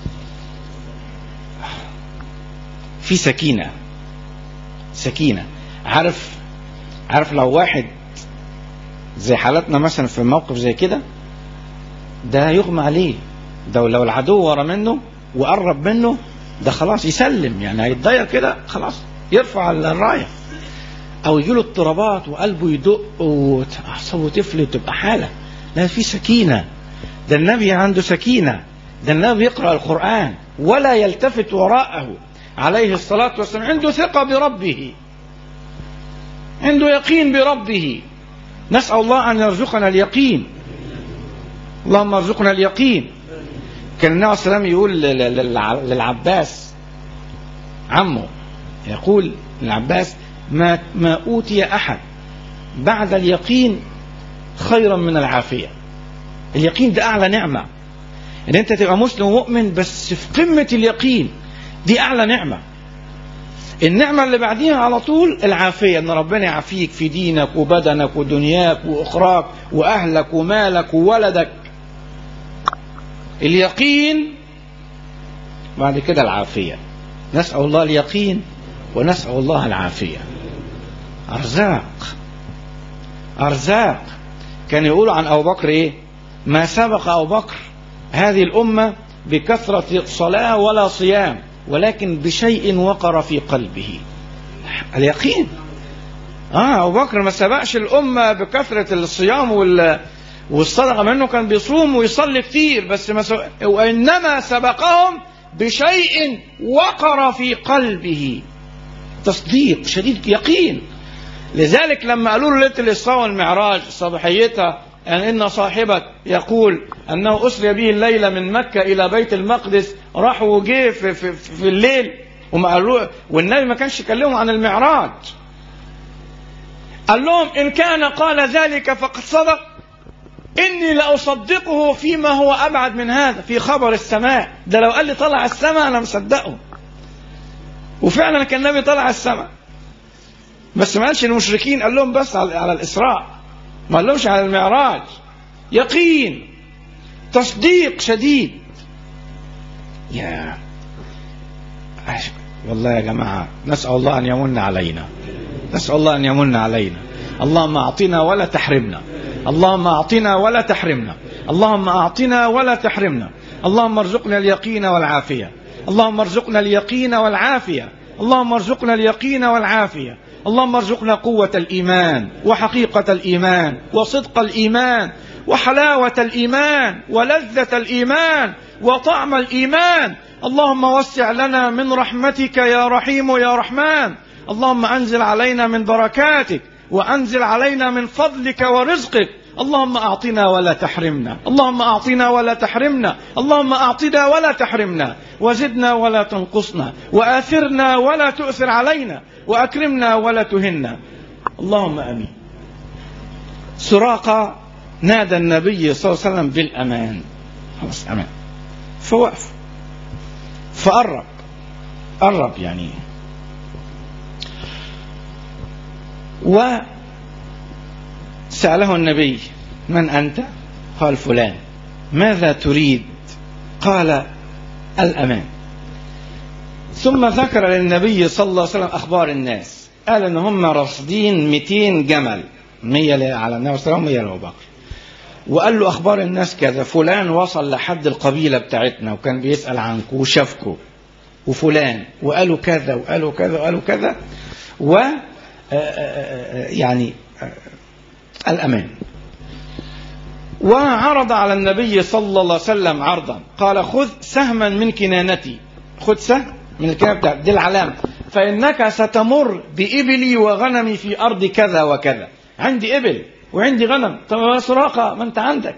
في سكينة سكينة عارف عارف لو واحد زي حالتنا مثلا في موقف زي كده ده يغمى عليه ده لو العدو ورا منه وقرب منه ده خلاص يسلم يعني هيتضير كده خلاص يرفع الرايه او يجيله اضطرابات وقلبه يدق واعصابه تفلت تبقى حاله لا في سكينه ده النبي عنده سكينه ده النبي يقرا القران ولا يلتفت وراءه عليه الصلاه والسلام عنده ثقه بربه عنده يقين بربه نسال الله ان يرزقنا اليقين اللهم ارزقنا اليقين كان النبي صلى الله عليه وسلم يقول للعباس عمه يقول للعباس ما ما اوتي احد بعد اليقين خيرا من العافيه اليقين ده اعلى نعمه ان انت تبقى مسلم ومؤمن بس في قمه اليقين دي اعلى نعمه النعمه اللي بعديها على طول العافيه ان ربنا يعافيك في دينك وبدنك ودنياك واخراك واهلك ومالك وولدك اليقين بعد كده العافيه نسال الله اليقين ونسال الله العافيه ارزاق ارزاق كان يقولوا عن ابو بكر ايه ما سبق أبو بكر هذه الأمة بكثرة صلاة ولا صيام ولكن بشيء وقر في قلبه اليقين اه ابو بكر ما سبقش الامه بكثره الصيام وال والصدقه مع انه كان بيصوم ويصلي كتير بس ما سبق وانما سبقهم بشيء وقر في قلبه تصديق شديد يقين لذلك لما قالوا له ليله الاسراء والمعراج صباحيتها يعني ان صاحبك يقول انه اسري به الليله من مكه الى بيت المقدس راح وجه في, في, في الليل وما قالوا والنبي ما كانش يكلمهم عن المعراج قال لهم إن كان قال ذلك فقد صدق إني لأصدقه فيما هو أبعد من هذا في خبر السماء ده لو قال لي طلع السماء أنا مصدقه وفعلا كان النبي طلع السماء بس ما قالش المشركين قال لهم بس على, على الإسراء ما قالهمش على المعراج يقين تصديق شديد يا والله يا جماعة نسأل الله أن يمن علينا نسأل الله أن يمن علينا اللهم أعطنا ولا تحرمنا اللهم أعطنا ولا تحرمنا اللهم أعطنا ولا تحرمنا اللهم ارزقنا اليقين والعافية اللهم ارزقنا اليقين والعافية اللهم ارزقنا اليقين والعافية اللهم ارزقنا قوة الإيمان وحقيقة الإيمان وصدق الإيمان وحلاوة الإيمان ولذة الإيمان وطعم الإيمان اللهم وسع لنا من رحمتك يا رحيم يا رحمن اللهم انزل علينا من بركاتك وانزل علينا من فضلك ورزقك اللهم اعطنا ولا تحرمنا اللهم اعطنا ولا تحرمنا اللهم اعطنا ولا تحرمنا وزدنا ولا تنقصنا واثرنا ولا تؤثر علينا واكرمنا ولا تهنا اللهم امين سراقه نادى النبي صلى الله عليه وسلم بالامان خلاص امان فوقف فقرب قرب يعني وسأله النبي من أنت قال فلان ماذا تريد قال الأمان ثم ذكر للنبي صلى الله عليه وسلم أخبار الناس قال إن هم راصدين 200 جمل 100 على النبي صلى الله عليه وسلم 100 لأبو بكر وقال له أخبار الناس كذا فلان وصل لحد القبيلة بتاعتنا وكان بيسأل عنكم وشافكم وفلان وقالوا كذا وقالوا كذا وقالوا كذا و يعني الأمان وعرض على النبي صلى الله عليه وسلم عرضا قال خذ سهما من كنانتي خذ سهم من الكنانة بتاعتي دي العلامة فإنك ستمر بإبلي وغنمي في أرض كذا وكذا عندي إبل وعندي غنم طب يا سراقة ما أنت عندك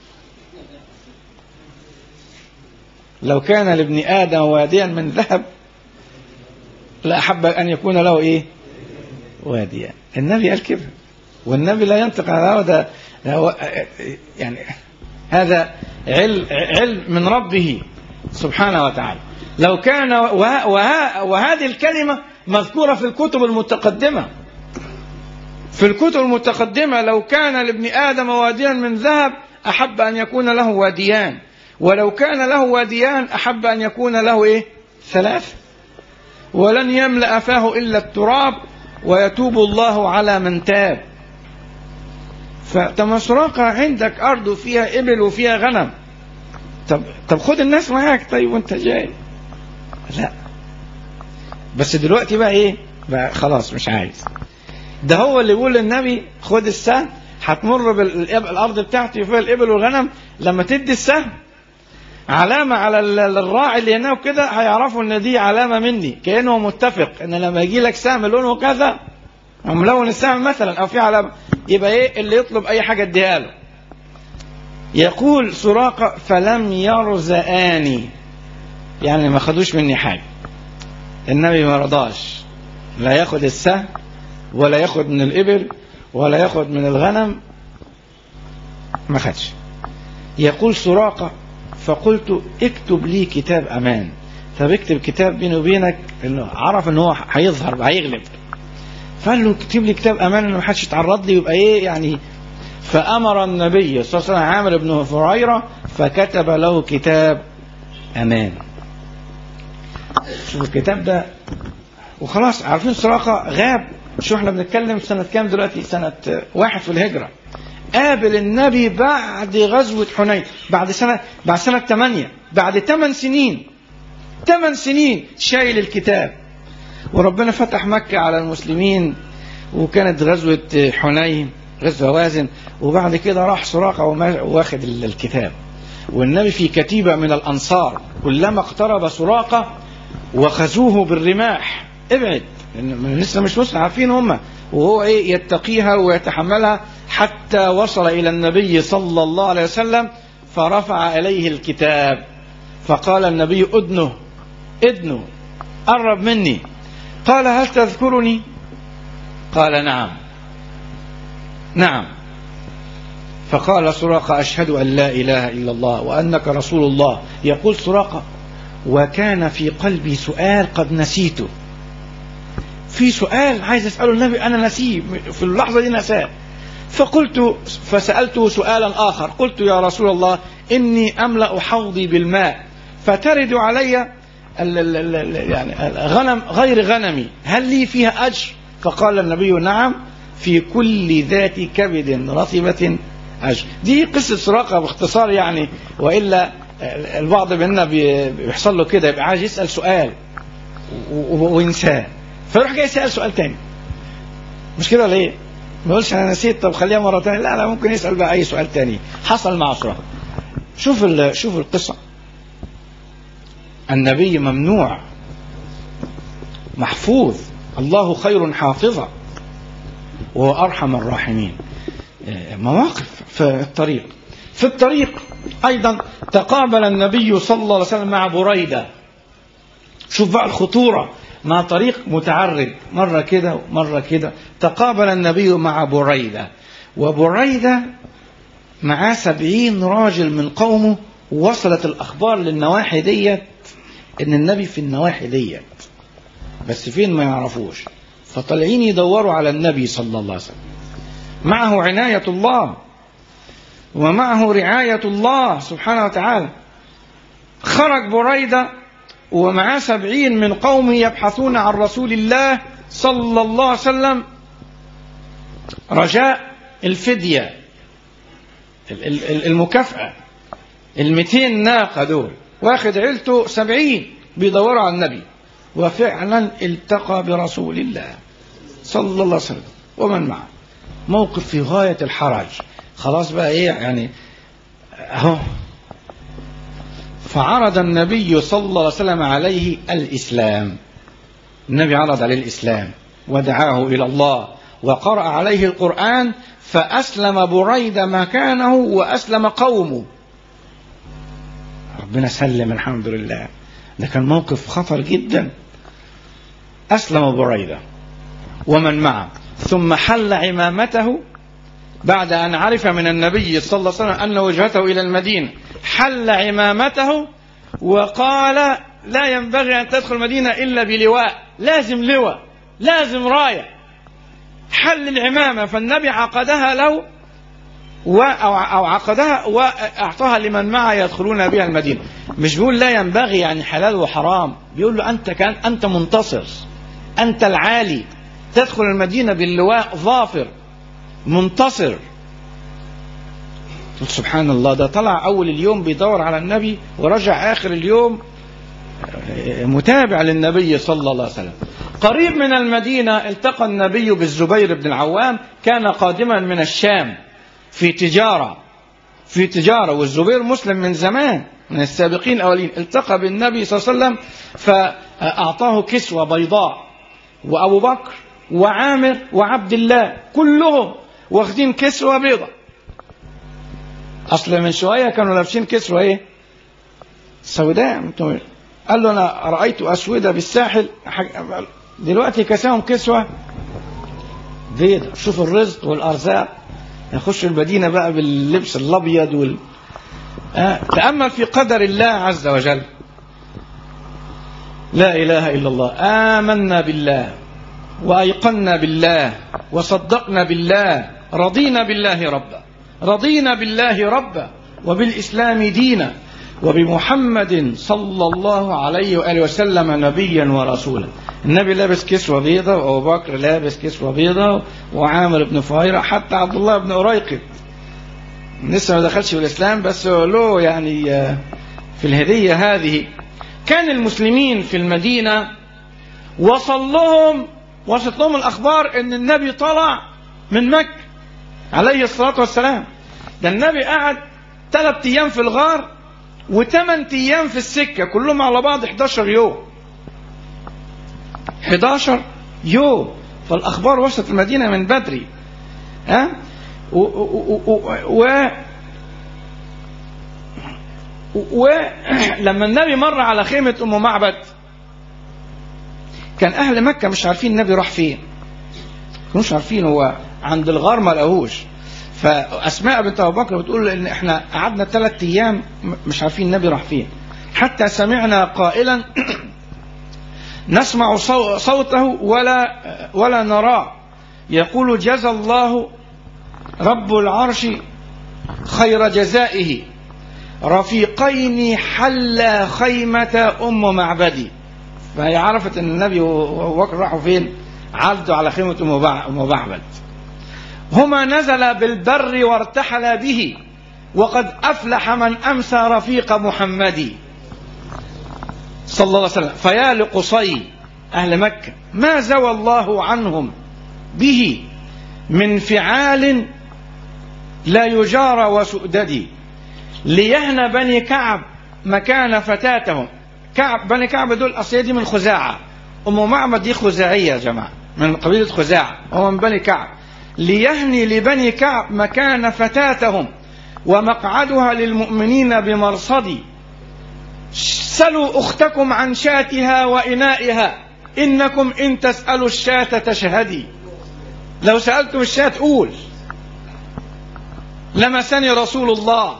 لو كان لابن آدم واديا من ذهب لأحب أن يكون له إيه واديا النبي قال كده والنبي لا ينطق عن الهوى ده يعني هذا علم, علم من ربه سبحانه وتعالى لو كان وه وه وهذه الكلمة مذكورة في الكتب المتقدمة في الكتب المتقدمة لو كان لابن آدم واديا من ذهب أحب أن يكون له واديان ولو كان له واديان أحب أن يكون له إيه ثلاث ولن يملأ فاه إلا التراب ويتوب الله على من تاب فطب سراقة عندك أرض وفيها إبل وفيها غنم طب طب خد الناس معاك طيب وأنت جاي لا بس دلوقتي بقى إيه بقى خلاص مش عايز ده هو اللي يقول للنبي خد السهم هتمر بالارض بتاعتي فيها الابل والغنم لما تدي السهم علامة على الراعي اللي هناك كده هيعرفوا ان دي علامة مني كأنه متفق ان لما يجي لك سهم لونه كذا ملون السهم مثلا او في علامة يبقى ايه اللي يطلب اي حاجة اديها له يقول سراقة فلم يرزقاني يعني ما خدوش مني حاجة النبي ما رضاش لا ياخد السهم ولا ياخد من الإبل ولا ياخد من الغنم ما خدش يقول سراقة فقلت اكتب لي كتاب أمان طب اكتب كتاب بيني وبينك انه عرف ان هو هيظهر هيغلب فقال له اكتب لي كتاب امان انه ما حدش يتعرض لي يبقى ايه يعني فامر النبي صلى الله عليه وسلم عامر بن فريرة فكتب له كتاب امان شوف الكتاب ده وخلاص عارفين سراقة غاب شو احنا بنتكلم سنة كام دلوقتي سنة واحد في الهجرة قابل النبي بعد غزوة حنين بعد سنة بعد سنة 8 بعد 8 سنين 8 سنين شايل الكتاب وربنا فتح مكة على المسلمين وكانت غزوة حنين غزوة وازن وبعد كده راح سراقة واخد الكتاب والنبي في كتيبة من الأنصار كلما اقترب سراقة وخزوه بالرماح ابعد لسه مش مسلم عارفين هم وهو ايه يتقيها ويتحملها حتى وصل إلى النبي صلى الله عليه وسلم فرفع إليه الكتاب فقال النبي أدنه ادنه قرب مني قال هل تذكرني قال نعم نعم فقال سراقة أشهد أن لا إله إلا الله وأنك رسول الله يقول سراقة وكان في قلبي سؤال قد نسيته في سؤال عايز أسأله النبي أنا نسيه في اللحظة دي نساه فقلت فسألته سؤالا آخر قلت يا رسول الله إني أملأ حوضي بالماء فترد علي يعني غنم غير غنمي هل لي فيها أجر فقال النبي نعم في كل ذات كبد رطبة أجر دي قصة سراقة باختصار يعني وإلا البعض منا بيحصل له كده يبقى عايز يسأل سؤال وينساه فيروح جاي يسأل سؤال تاني مش كده ولا ايه؟ ما يقولش انا نسيت طب خليها مره ثانيه لا لا ممكن يسال بقى اي سؤال تاني حصل مع سراقه شوف شوف القصه النبي ممنوع محفوظ الله خير حافظا وهو ارحم الراحمين مواقف في الطريق في الطريق ايضا تقابل النبي صلى الله عليه وسلم مع بريده شوف بقى الخطوره مع طريق متعرج مرة كده ومرة كده تقابل النبي مع بريدة وبريدة معاه سبعين راجل من قومه وصلت الأخبار للنواحي ديت إن النبي في النواحي ديت بس فين ما يعرفوش فطالعين يدوروا على النبي صلى الله عليه وسلم معه عناية الله ومعه رعاية الله سبحانه وتعالى خرج بريدة ومعاه سبعين من قومه يبحثون عن رسول الله صلى الله عليه وسلم رجاء الفدية المكافأة المتين ناقة دول واخد عيلته سبعين بيدوروا على النبي وفعلا التقى برسول الله صلى الله عليه وسلم ومن معه موقف في غاية الحرج خلاص بقى ايه يعني اهو فعرض النبي صلى الله عليه وسلم عليه الإسلام النبي عرض عليه الإسلام ودعاه إلى الله وقرأ عليه القرآن فأسلم بريد مكانه وأسلم قومه ربنا سلم الحمد لله ده كان موقف خطر جدا أسلم بريدة ومن معه ثم حل عمامته بعد أن عرف من النبي صلى الله عليه وسلم أن وجهته إلى المدينة حل عمامته وقال لا ينبغي أن تدخل المدينة إلا بلواء لازم لواء لازم راية حل العمامة فالنبي عقدها له و أو عقدها وأعطاها لمن معه يدخلون بها المدينة مش بيقول لا ينبغي يعني حلال وحرام بيقول له أنت كان أنت منتصر أنت العالي تدخل المدينة باللواء ظافر منتصر سبحان الله ده طلع أول اليوم بيدور على النبي ورجع آخر اليوم متابع للنبي صلى الله عليه وسلم قريب من المدينة التقى النبي بالزبير بن العوام كان قادما من الشام في تجارة في تجارة والزبير مسلم من زمان من السابقين الأولين التقى بالنبي صلى الله عليه وسلم فأعطاه كسوة بيضاء وأبو بكر وعامر وعبد الله كلهم واخدين كسوة بيضاء أصل من شوية كانوا لابسين كسوة إيه سوداء قال له أنا رأيت أسودة بالساحل دلوقتي كساهم كسوة بيضاء شوف الرزق والأرزاق يخش المدينة بقى باللبس الأبيض وال... آه. تأمل في قدر الله عز وجل لا إله إلا الله آمنا بالله وأيقنا بالله وصدقنا بالله رضينا بالله ربا رضينا بالله ربا وبالإسلام دينا وبمحمد صلى الله عليه وآله وسلم نبيا ورسولا النبي لابس كسوة بيضة وأبو بكر لابس كسوة بيضة وعامر بن فهيرة حتى عبد الله بن أريقط لسه ما دخلش في الإسلام بس له يعني في الهدية هذه كان المسلمين في المدينة وصل لهم وصلت لهم الأخبار أن النبي طلع من مكة عليه الصلاة والسلام ده النبي قعد ثلاث أيام في الغار وثمان أيام في السكة كلهم على بعض 11 يوم 11 يوم فالأخبار وصلت المدينة من بدري ها و, و, و, و ولما النبي مر على خيمة أم معبد كان أهل مكة مش عارفين النبي راح فين مش عارفين هو عند الغار ما لقوش فأسماء بنت أبو بكر بتقول إن إحنا قعدنا ثلاث أيام مش عارفين النبي راح فين حتى سمعنا قائلا نسمع صوته ولا ولا نراه يقول جزى الله رب العرش خير جزائه رفيقين حلا خيمة أم معبدي فهي عرفت أن النبي وأبو بكر راحوا فين عدوا على خيمة أم معبد هما نزل بالبر وارتحل به وقد أفلح من أمسى رفيق محمد صلى الله عليه وسلم فيا لقصي أهل مكة ما زوى الله عنهم به من فعال لا يجار وسؤدد ليهنى بني كعب مكان فتاتهم كعب بني كعب دول أصل دي من خزاعة أم معبد دي خزاعية يا جماعة من قبيلة خزاعة هو من بني كعب ليهني لبني كعب مكان فتاتهم ومقعدها للمؤمنين بمرصد سلوا أختكم عن شاتها وإنائها إنكم إن تسألوا الشاة تشهدي لو سألتم الشاة قول لمسني رسول الله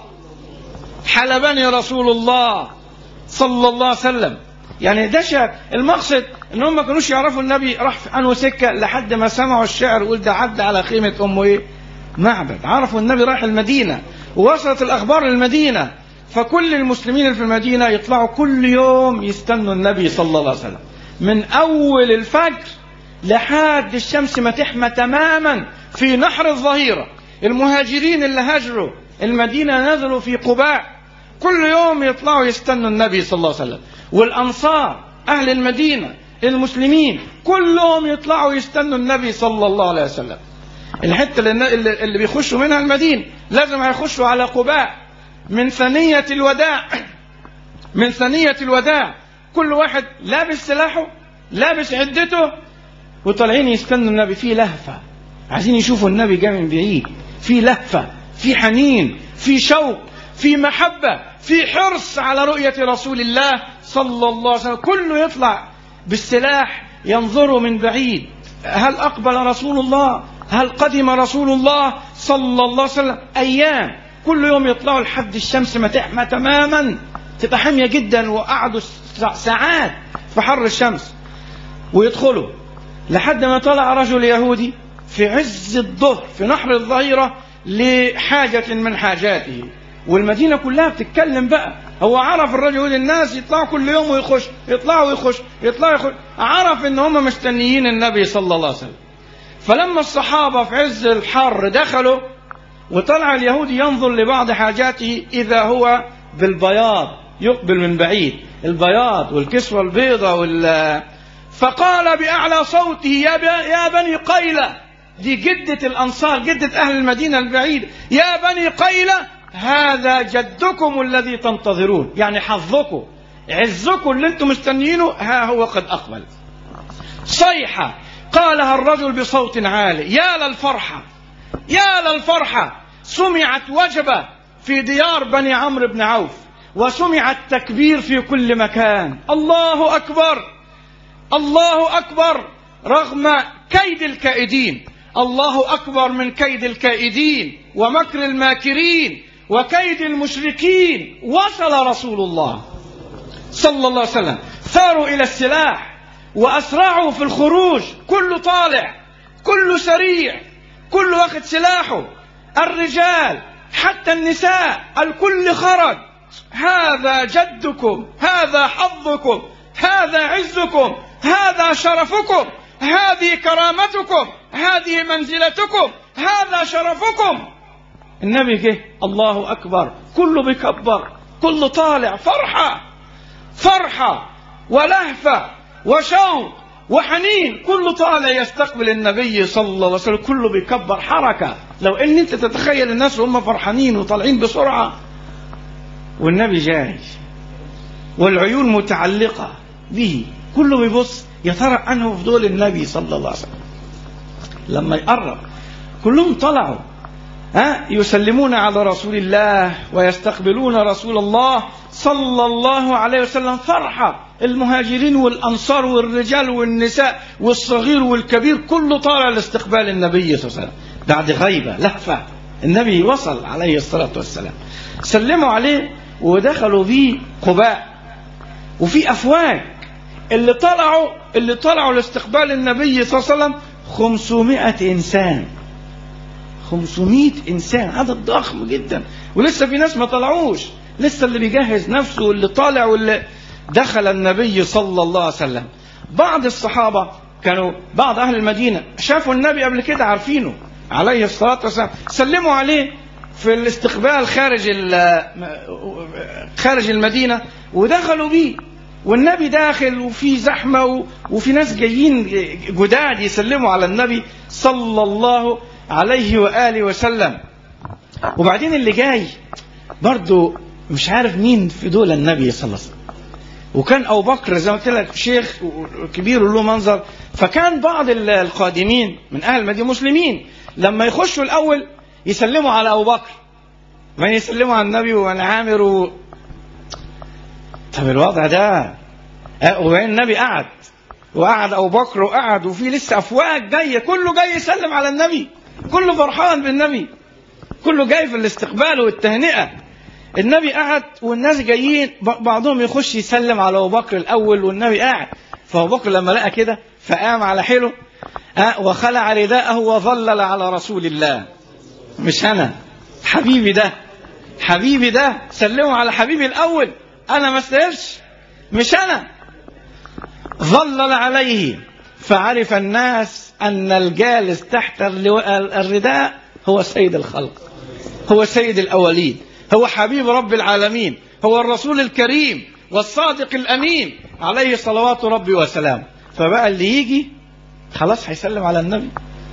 حلبني رسول الله صلى الله عليه وسلم يعني ده شاف المقصد ان هم ما كانوش يعرفوا النبي راح في انه سكه لحد ما سمعوا الشعر يقول ده عدى على خيمه امه ايه؟ معبد عرفوا النبي رايح المدينه ووصلت الاخبار للمدينه فكل المسلمين في المدينه يطلعوا كل يوم يستنوا النبي صلى الله عليه وسلم من اول الفجر لحد الشمس ما تحمى تماما في نحر الظهيره المهاجرين اللي هاجروا المدينه نزلوا في قباء كل يوم يطلعوا يستنوا النبي صلى الله عليه وسلم والأنصار أهل المدينة المسلمين كلهم يطلعوا يستنوا النبي صلى الله عليه وسلم الحتة اللي, اللي بيخشوا منها المدينة لازم هيخشوا على قباء من ثنية الوداع من ثنية الوداع كل واحد لابس سلاحه لابس عدته وطالعين يستنوا النبي في لهفة عايزين يشوفوا النبي جاي من بعيد في لهفة في حنين في شوق في محبة في حرص على رؤية رسول الله صلى الله عليه وسلم كله يطلع بالسلاح ينظر من بعيد هل أقبل رسول الله هل قدم رسول الله صلى الله عليه وسلم أيام كل يوم يطلعوا لحد الشمس ما تحمى تماما تبقى حامية جدا وقعدوا ساعات في حر الشمس ويدخلوا لحد ما طلع رجل يهودي في عز الظهر في نحر الظهيرة لحاجة من حاجاته والمدينة كلها بتتكلم بقى هو عرف الرجل الناس يطلعوا كل يوم ويخش يطلعوا ويخش يطلعوا يخش عرف ان هم مستنيين النبي صلى الله عليه وسلم فلما الصحابة في عز الحر دخلوا وطلع اليهودي ينظر لبعض حاجاته إذا هو بالبياض يقبل من بعيد البياض والكسوة البيضة وال فقال بأعلى صوته يا, يا بني قيلة دي جدة الأنصار جدة أهل المدينة البعيدة يا بني قيلة هذا جدكم الذي تنتظرون يعني حظكم عزكم اللي انتم مستنيينه ها هو قد أقبل صيحة قالها الرجل بصوت عالي يا للفرحة يا للفرحة سمعت وجبة في ديار بني عمرو بن عوف وسمع التكبير في كل مكان الله أكبر الله أكبر رغم كيد الكائدين الله أكبر من كيد الكائدين ومكر الماكرين وكيد المشركين وصل رسول الله صلى الله عليه وسلم ثاروا إلى السلاح وأسرعوا في الخروج كل طالع كل سريع كل واخد سلاحه الرجال حتى النساء الكل خرج هذا جدكم هذا حظكم هذا عزكم هذا شرفكم هذه كرامتكم هذه منزلتكم هذا شرفكم النبي جه الله أكبر كله بيكبر كله طالع فرحة فرحة ولهفة وشوق وحنين كله طالع يستقبل النبي صلى الله عليه وسلم كله بيكبر حركة لو ان انت تتخيل الناس وهم فرحانين وطالعين بسرعة والنبي جاي والعيون متعلقة به كله بيبص يا ترى انه في دول النبي صلى الله عليه وسلم لما يقرب كلهم طلعوا ها يسلمون على رسول الله ويستقبلون رسول الله صلى الله عليه وسلم فرحة المهاجرين والأنصار والرجال والنساء والصغير والكبير كله طالع لاستقبال النبي صلى الله عليه وسلم بعد غيبة لهفة النبي وصل عليه الصلاة والسلام سلموا عليه ودخلوا بيه قباء وفي أفواج اللي طلعوا اللي طلعوا لاستقبال النبي صلى الله عليه وسلم 500 إنسان 500 إنسان عدد ضخم جدا ولسه في ناس ما طلعوش لسه اللي بيجهز نفسه واللي طالع واللي دخل النبي صلى الله عليه وسلم بعض الصحابة كانوا بعض أهل المدينة شافوا النبي قبل كده عارفينه عليه الصلاة والسلام سلموا عليه في الاستقبال خارج خارج المدينة ودخلوا بيه والنبي داخل وفي زحمة وفي ناس جايين جداد يسلموا على النبي صلى الله عليه وآله وسلم وبعدين اللي جاي برضه مش عارف مين في دول النبي صلى الله عليه وسلم وكان أبو بكر زي ما قلت لك شيخ كبير له منظر فكان بعض القادمين من أهل المدينة مسلمين لما يخشوا الأول يسلموا على أبو بكر ما يسلموا على النبي وأنا عامر و... طب الوضع ده وبعدين النبي قعد وقعد أبو بكر وقعد وفي لسه أفواج جاية كله جاي يسلم على النبي كله فرحان بالنبي كله جاي في الاستقبال والتهنئة النبي قعد والناس جايين بعضهم يخش يسلم على ابو بكر الاول والنبي قاعد فابو بكر لما لقى كده فقام على حيله أه وخلع رداءه وظلل على رسول الله مش انا حبيبي ده حبيبي ده سلموا على حبيبي الاول انا ما استاهلش مش انا ظلل عليه فعرف الناس ان الجالس تحت الرداء هو سيد الخلق هو سيد الاولين هو حبيب رب العالمين هو الرسول الكريم والصادق الامين عليه صلوات ربي وسلام فبقى اللي يجي خلاص هيسلم على النبي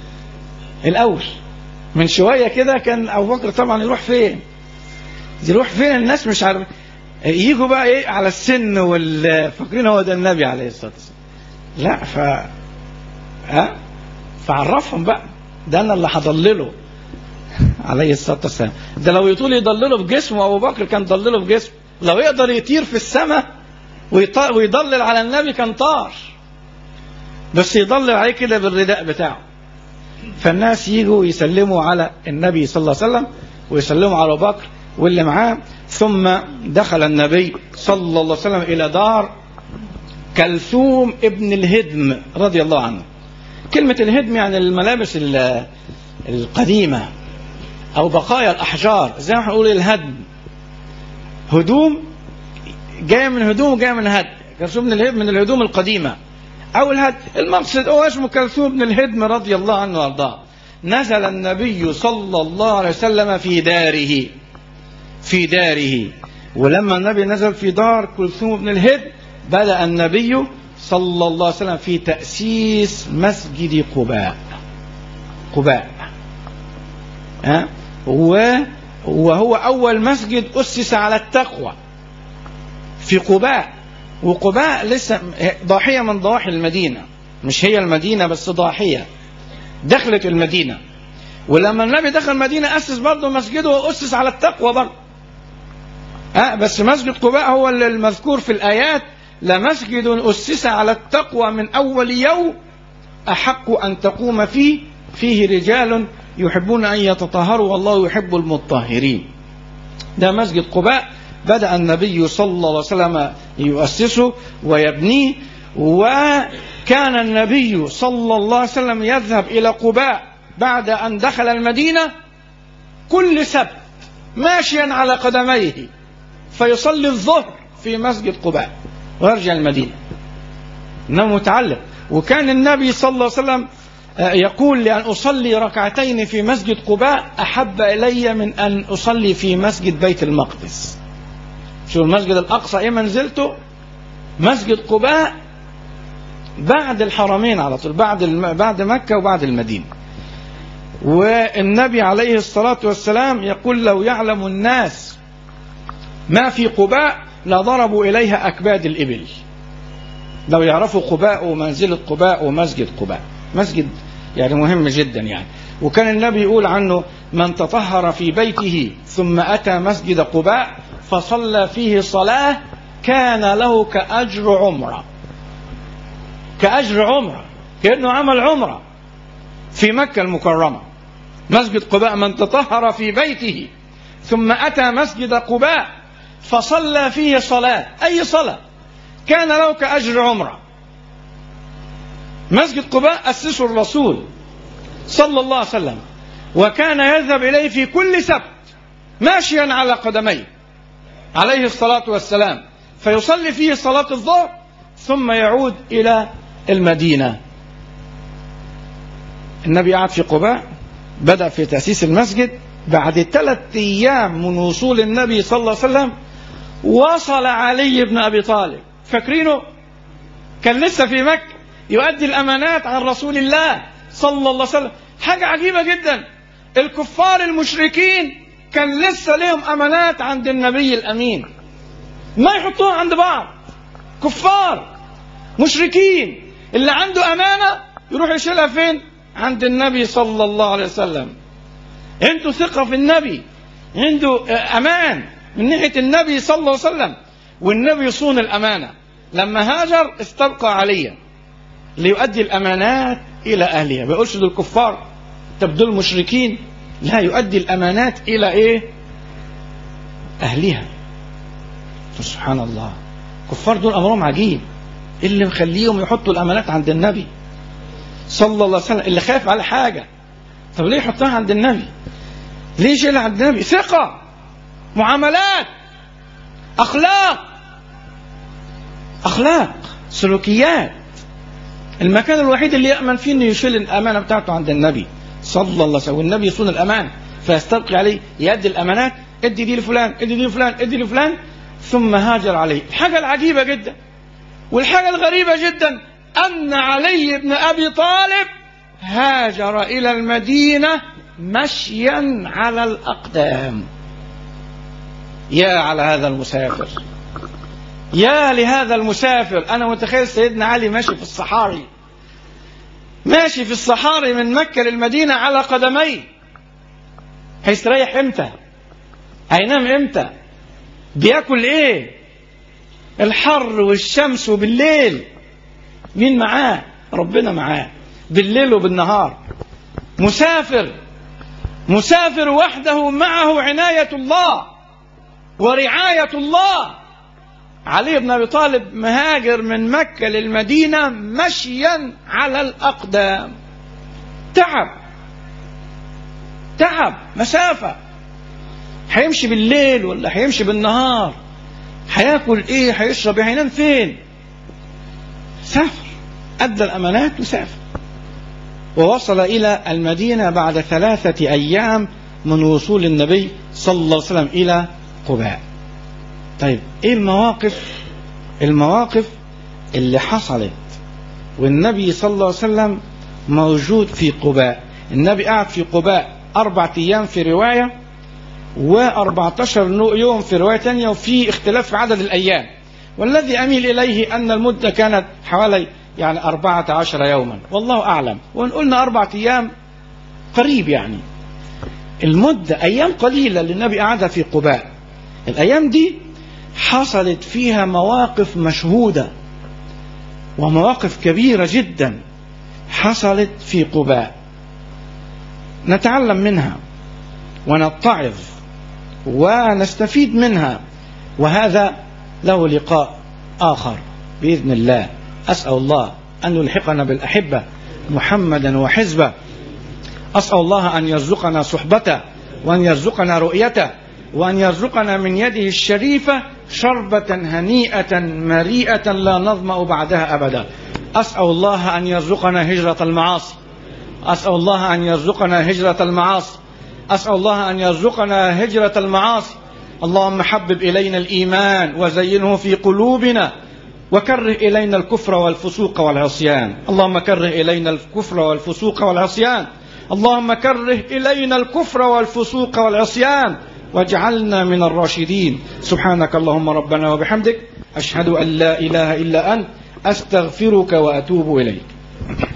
الاول من شويه كده كان ابو بكر طبعا يروح فين يروح فين الناس مش عارف يجوا بقى ايه على السن وال فاكرين هو ده النبي عليه الصلاه والسلام لا ف ها فعرفهم بقى ده انا اللي هضلله عليه الصلاه والسلام ده لو يطول يضلله بجسمه ابو بكر كان ضلله بجسمه لو يقدر يطير في السماء ويضلل على النبي كان طار بس يضلل عليه كده بالرداء بتاعه فالناس يجوا يسلموا على النبي صلى الله عليه وسلم ويسلموا على ابو بكر واللي معاه ثم دخل النبي صلى الله عليه وسلم الى دار كلثوم ابن الهدم رضي الله عنه كلمة الهدم يعني الملابس القديمة أو بقايا الأحجار زي ما هنقول الهدم هدوم جاية من هدوم جاية من هدم كلثوم بن الهدم من الهدوم القديمة أو الهدم المقصد هو اسمه كلثوم بن الهدم رضي الله عنه وأرضاه نزل النبي صلى الله عليه وسلم في داره في داره ولما النبي نزل في دار كلثوم بن الهدم بدأ النبي صلى الله عليه وسلم في تأسيس مسجد قباء قباء ها وهو أول مسجد أسس على التقوى في قباء وقباء لسه ضاحية من ضواحي المدينة مش هي المدينة بس ضاحية دخلت المدينة ولما النبي دخل المدينة أسس برضه مسجده وأسس على التقوى برضه أه بس مسجد قباء هو المذكور في الآيات لمسجد أسس على التقوى من أول يوم أحق أن تقوم فيه فيه رجال يحبون أن يتطهروا والله يحب المطهرين ده مسجد قباء بدأ النبي صلى الله عليه وسلم يؤسسه ويبنيه وكان النبي صلى الله عليه وسلم يذهب إلى قباء بعد أن دخل المدينة كل سبت ماشيا على قدميه فيصلي الظهر في مسجد قباء ويرجع المدينة إنه متعلم وكان النبي صلى الله عليه وسلم يقول لأن أصلي ركعتين في مسجد قباء أحب إلي من أن أصلي في مسجد بيت المقدس شو المسجد الأقصى إيه منزلته مسجد قباء بعد الحرمين على طول بعد الم... بعد مكة وبعد المدينة والنبي عليه الصلاة والسلام يقول لو يعلم الناس ما في قباء لضربوا إليها أكباد الإبل لو يعرفوا قباء ومنزلة قباء ومسجد قباء مسجد يعني مهم جدا يعني وكان النبي يقول عنه من تطهر في بيته ثم أتى مسجد قباء فصلى فيه صلاة كان له كأجر عمرة كأجر عمرة كأنه عمل عمرة في مكة المكرمة مسجد قباء من تطهر في بيته ثم أتى مسجد قباء فصلى فيه صلاة أي صلاة كان له كأجر عمرة مسجد قباء أسسه الرسول صلى الله عليه وسلم وكان يذهب إليه في كل سبت ماشيا على قدميه عليه الصلاة والسلام فيصلي فيه صلاة الظهر ثم يعود إلى المدينة النبي قعد في قباء بدأ في تأسيس المسجد بعد ثلاثة أيام من وصول النبي صلى الله عليه وسلم وصل علي بن أبي طالب فاكرينه كان لسه في مكة يؤدي الأمانات عن رسول الله صلى الله عليه وسلم حاجة عجيبة جدا الكفار المشركين كان لسه لهم أمانات عند النبي الأمين ما يحطوها عند بعض كفار مشركين اللي عنده أمانة يروح يشيلها فين عند النبي صلى الله عليه وسلم عنده ثقة في النبي عنده أمان من ناحية النبي صلى الله عليه وسلم والنبي يصون الأمانة لما هاجر استبقى عليا ليؤدي الأمانات إلى أهلها ما يقولش دول كفار طب دول مشركين لا يؤدي الأمانات إلى إيه أهلها سبحان الله كفار دول أمرهم عجيب اللي مخليهم يحطوا الأمانات عند النبي صلى الله عليه وسلم اللي خايف على حاجة طب ليه يحطها عند النبي ليه يشيلها عند النبي ثقة معاملات أخلاق أخلاق سلوكيات المكان الوحيد اللي يأمن فيه انه يشيل الأمانة بتاعته عند النبي صلى الله عليه وسلم والنبي يصون الأمان فيستبقي عليه يؤدي الأمانات ادي دي لفلان ادي دي لفلان ادي لفلان ثم هاجر عليه الحاجة العجيبة جدا والحاجة الغريبة جدا أن علي بن أبي طالب هاجر إلى المدينة مشيا على الأقدام يا على هذا المسافر يا لهذا المسافر أنا متخيل سيدنا علي ماشي في الصحاري ماشي في الصحاري من مكة للمدينة على قدميه هيستريح امتى هينام امتى بياكل ايه الحر والشمس وبالليل مين معاه ربنا معاه بالليل وبالنهار مسافر مسافر وحده معه عناية الله ورعاية الله علي بن ابي طالب مهاجر من مكه للمدينه مشيا على الاقدام تعب تعب مسافه هيمشي بالليل ولا هيمشي بالنهار هياكل ايه هيشرب ايه هينام فين سافر ادى الامانات وسافر ووصل الى المدينه بعد ثلاثه ايام من وصول النبي صلى الله عليه وسلم الى قباء طيب ايه المواقف المواقف اللي حصلت والنبي صلى الله عليه وسلم موجود في قباء النبي قعد في قباء أربعة أيام في رواية و14 يوم في رواية ثانية وفي اختلاف في عدد الأيام والذي أميل إليه أن المدة كانت حوالي يعني أربعة عشر يوما والله أعلم وإن قلنا أربعة أيام قريب يعني المدة أيام قليلة اللي النبي قعدها في قباء الأيام دي حصلت فيها مواقف مشهودة ومواقف كبيرة جدا حصلت في قباء نتعلم منها ونتعظ ونستفيد منها وهذا له لقاء آخر بإذن الله أسأل الله أن يلحقنا بالأحبة محمدا وحزبه أسأل الله أن يرزقنا صحبته وأن يرزقنا رؤيته وأن يرزقنا من يده الشريفة شربة هنيئة مريئة لا نظمأ بعدها أبدا أسأل الله أن يرزقنا هجرة المعاصي أسأل الله أن يرزقنا هجرة المعاصي أسأل الله أن يرزقنا هجرة المعاصي اللهم حبب إلينا الإيمان وزينه في قلوبنا وكره إلينا الكفر والفسوق والعصيان اللهم كره إلينا الكفر والفسوق والعصيان اللهم كره إلينا الكفر والفسوق والعصيان واجعلنا من الراشدين سبحانك اللهم ربنا وبحمدك أشهد أن لا إله إلا أنت أستغفرك وأتوب إليك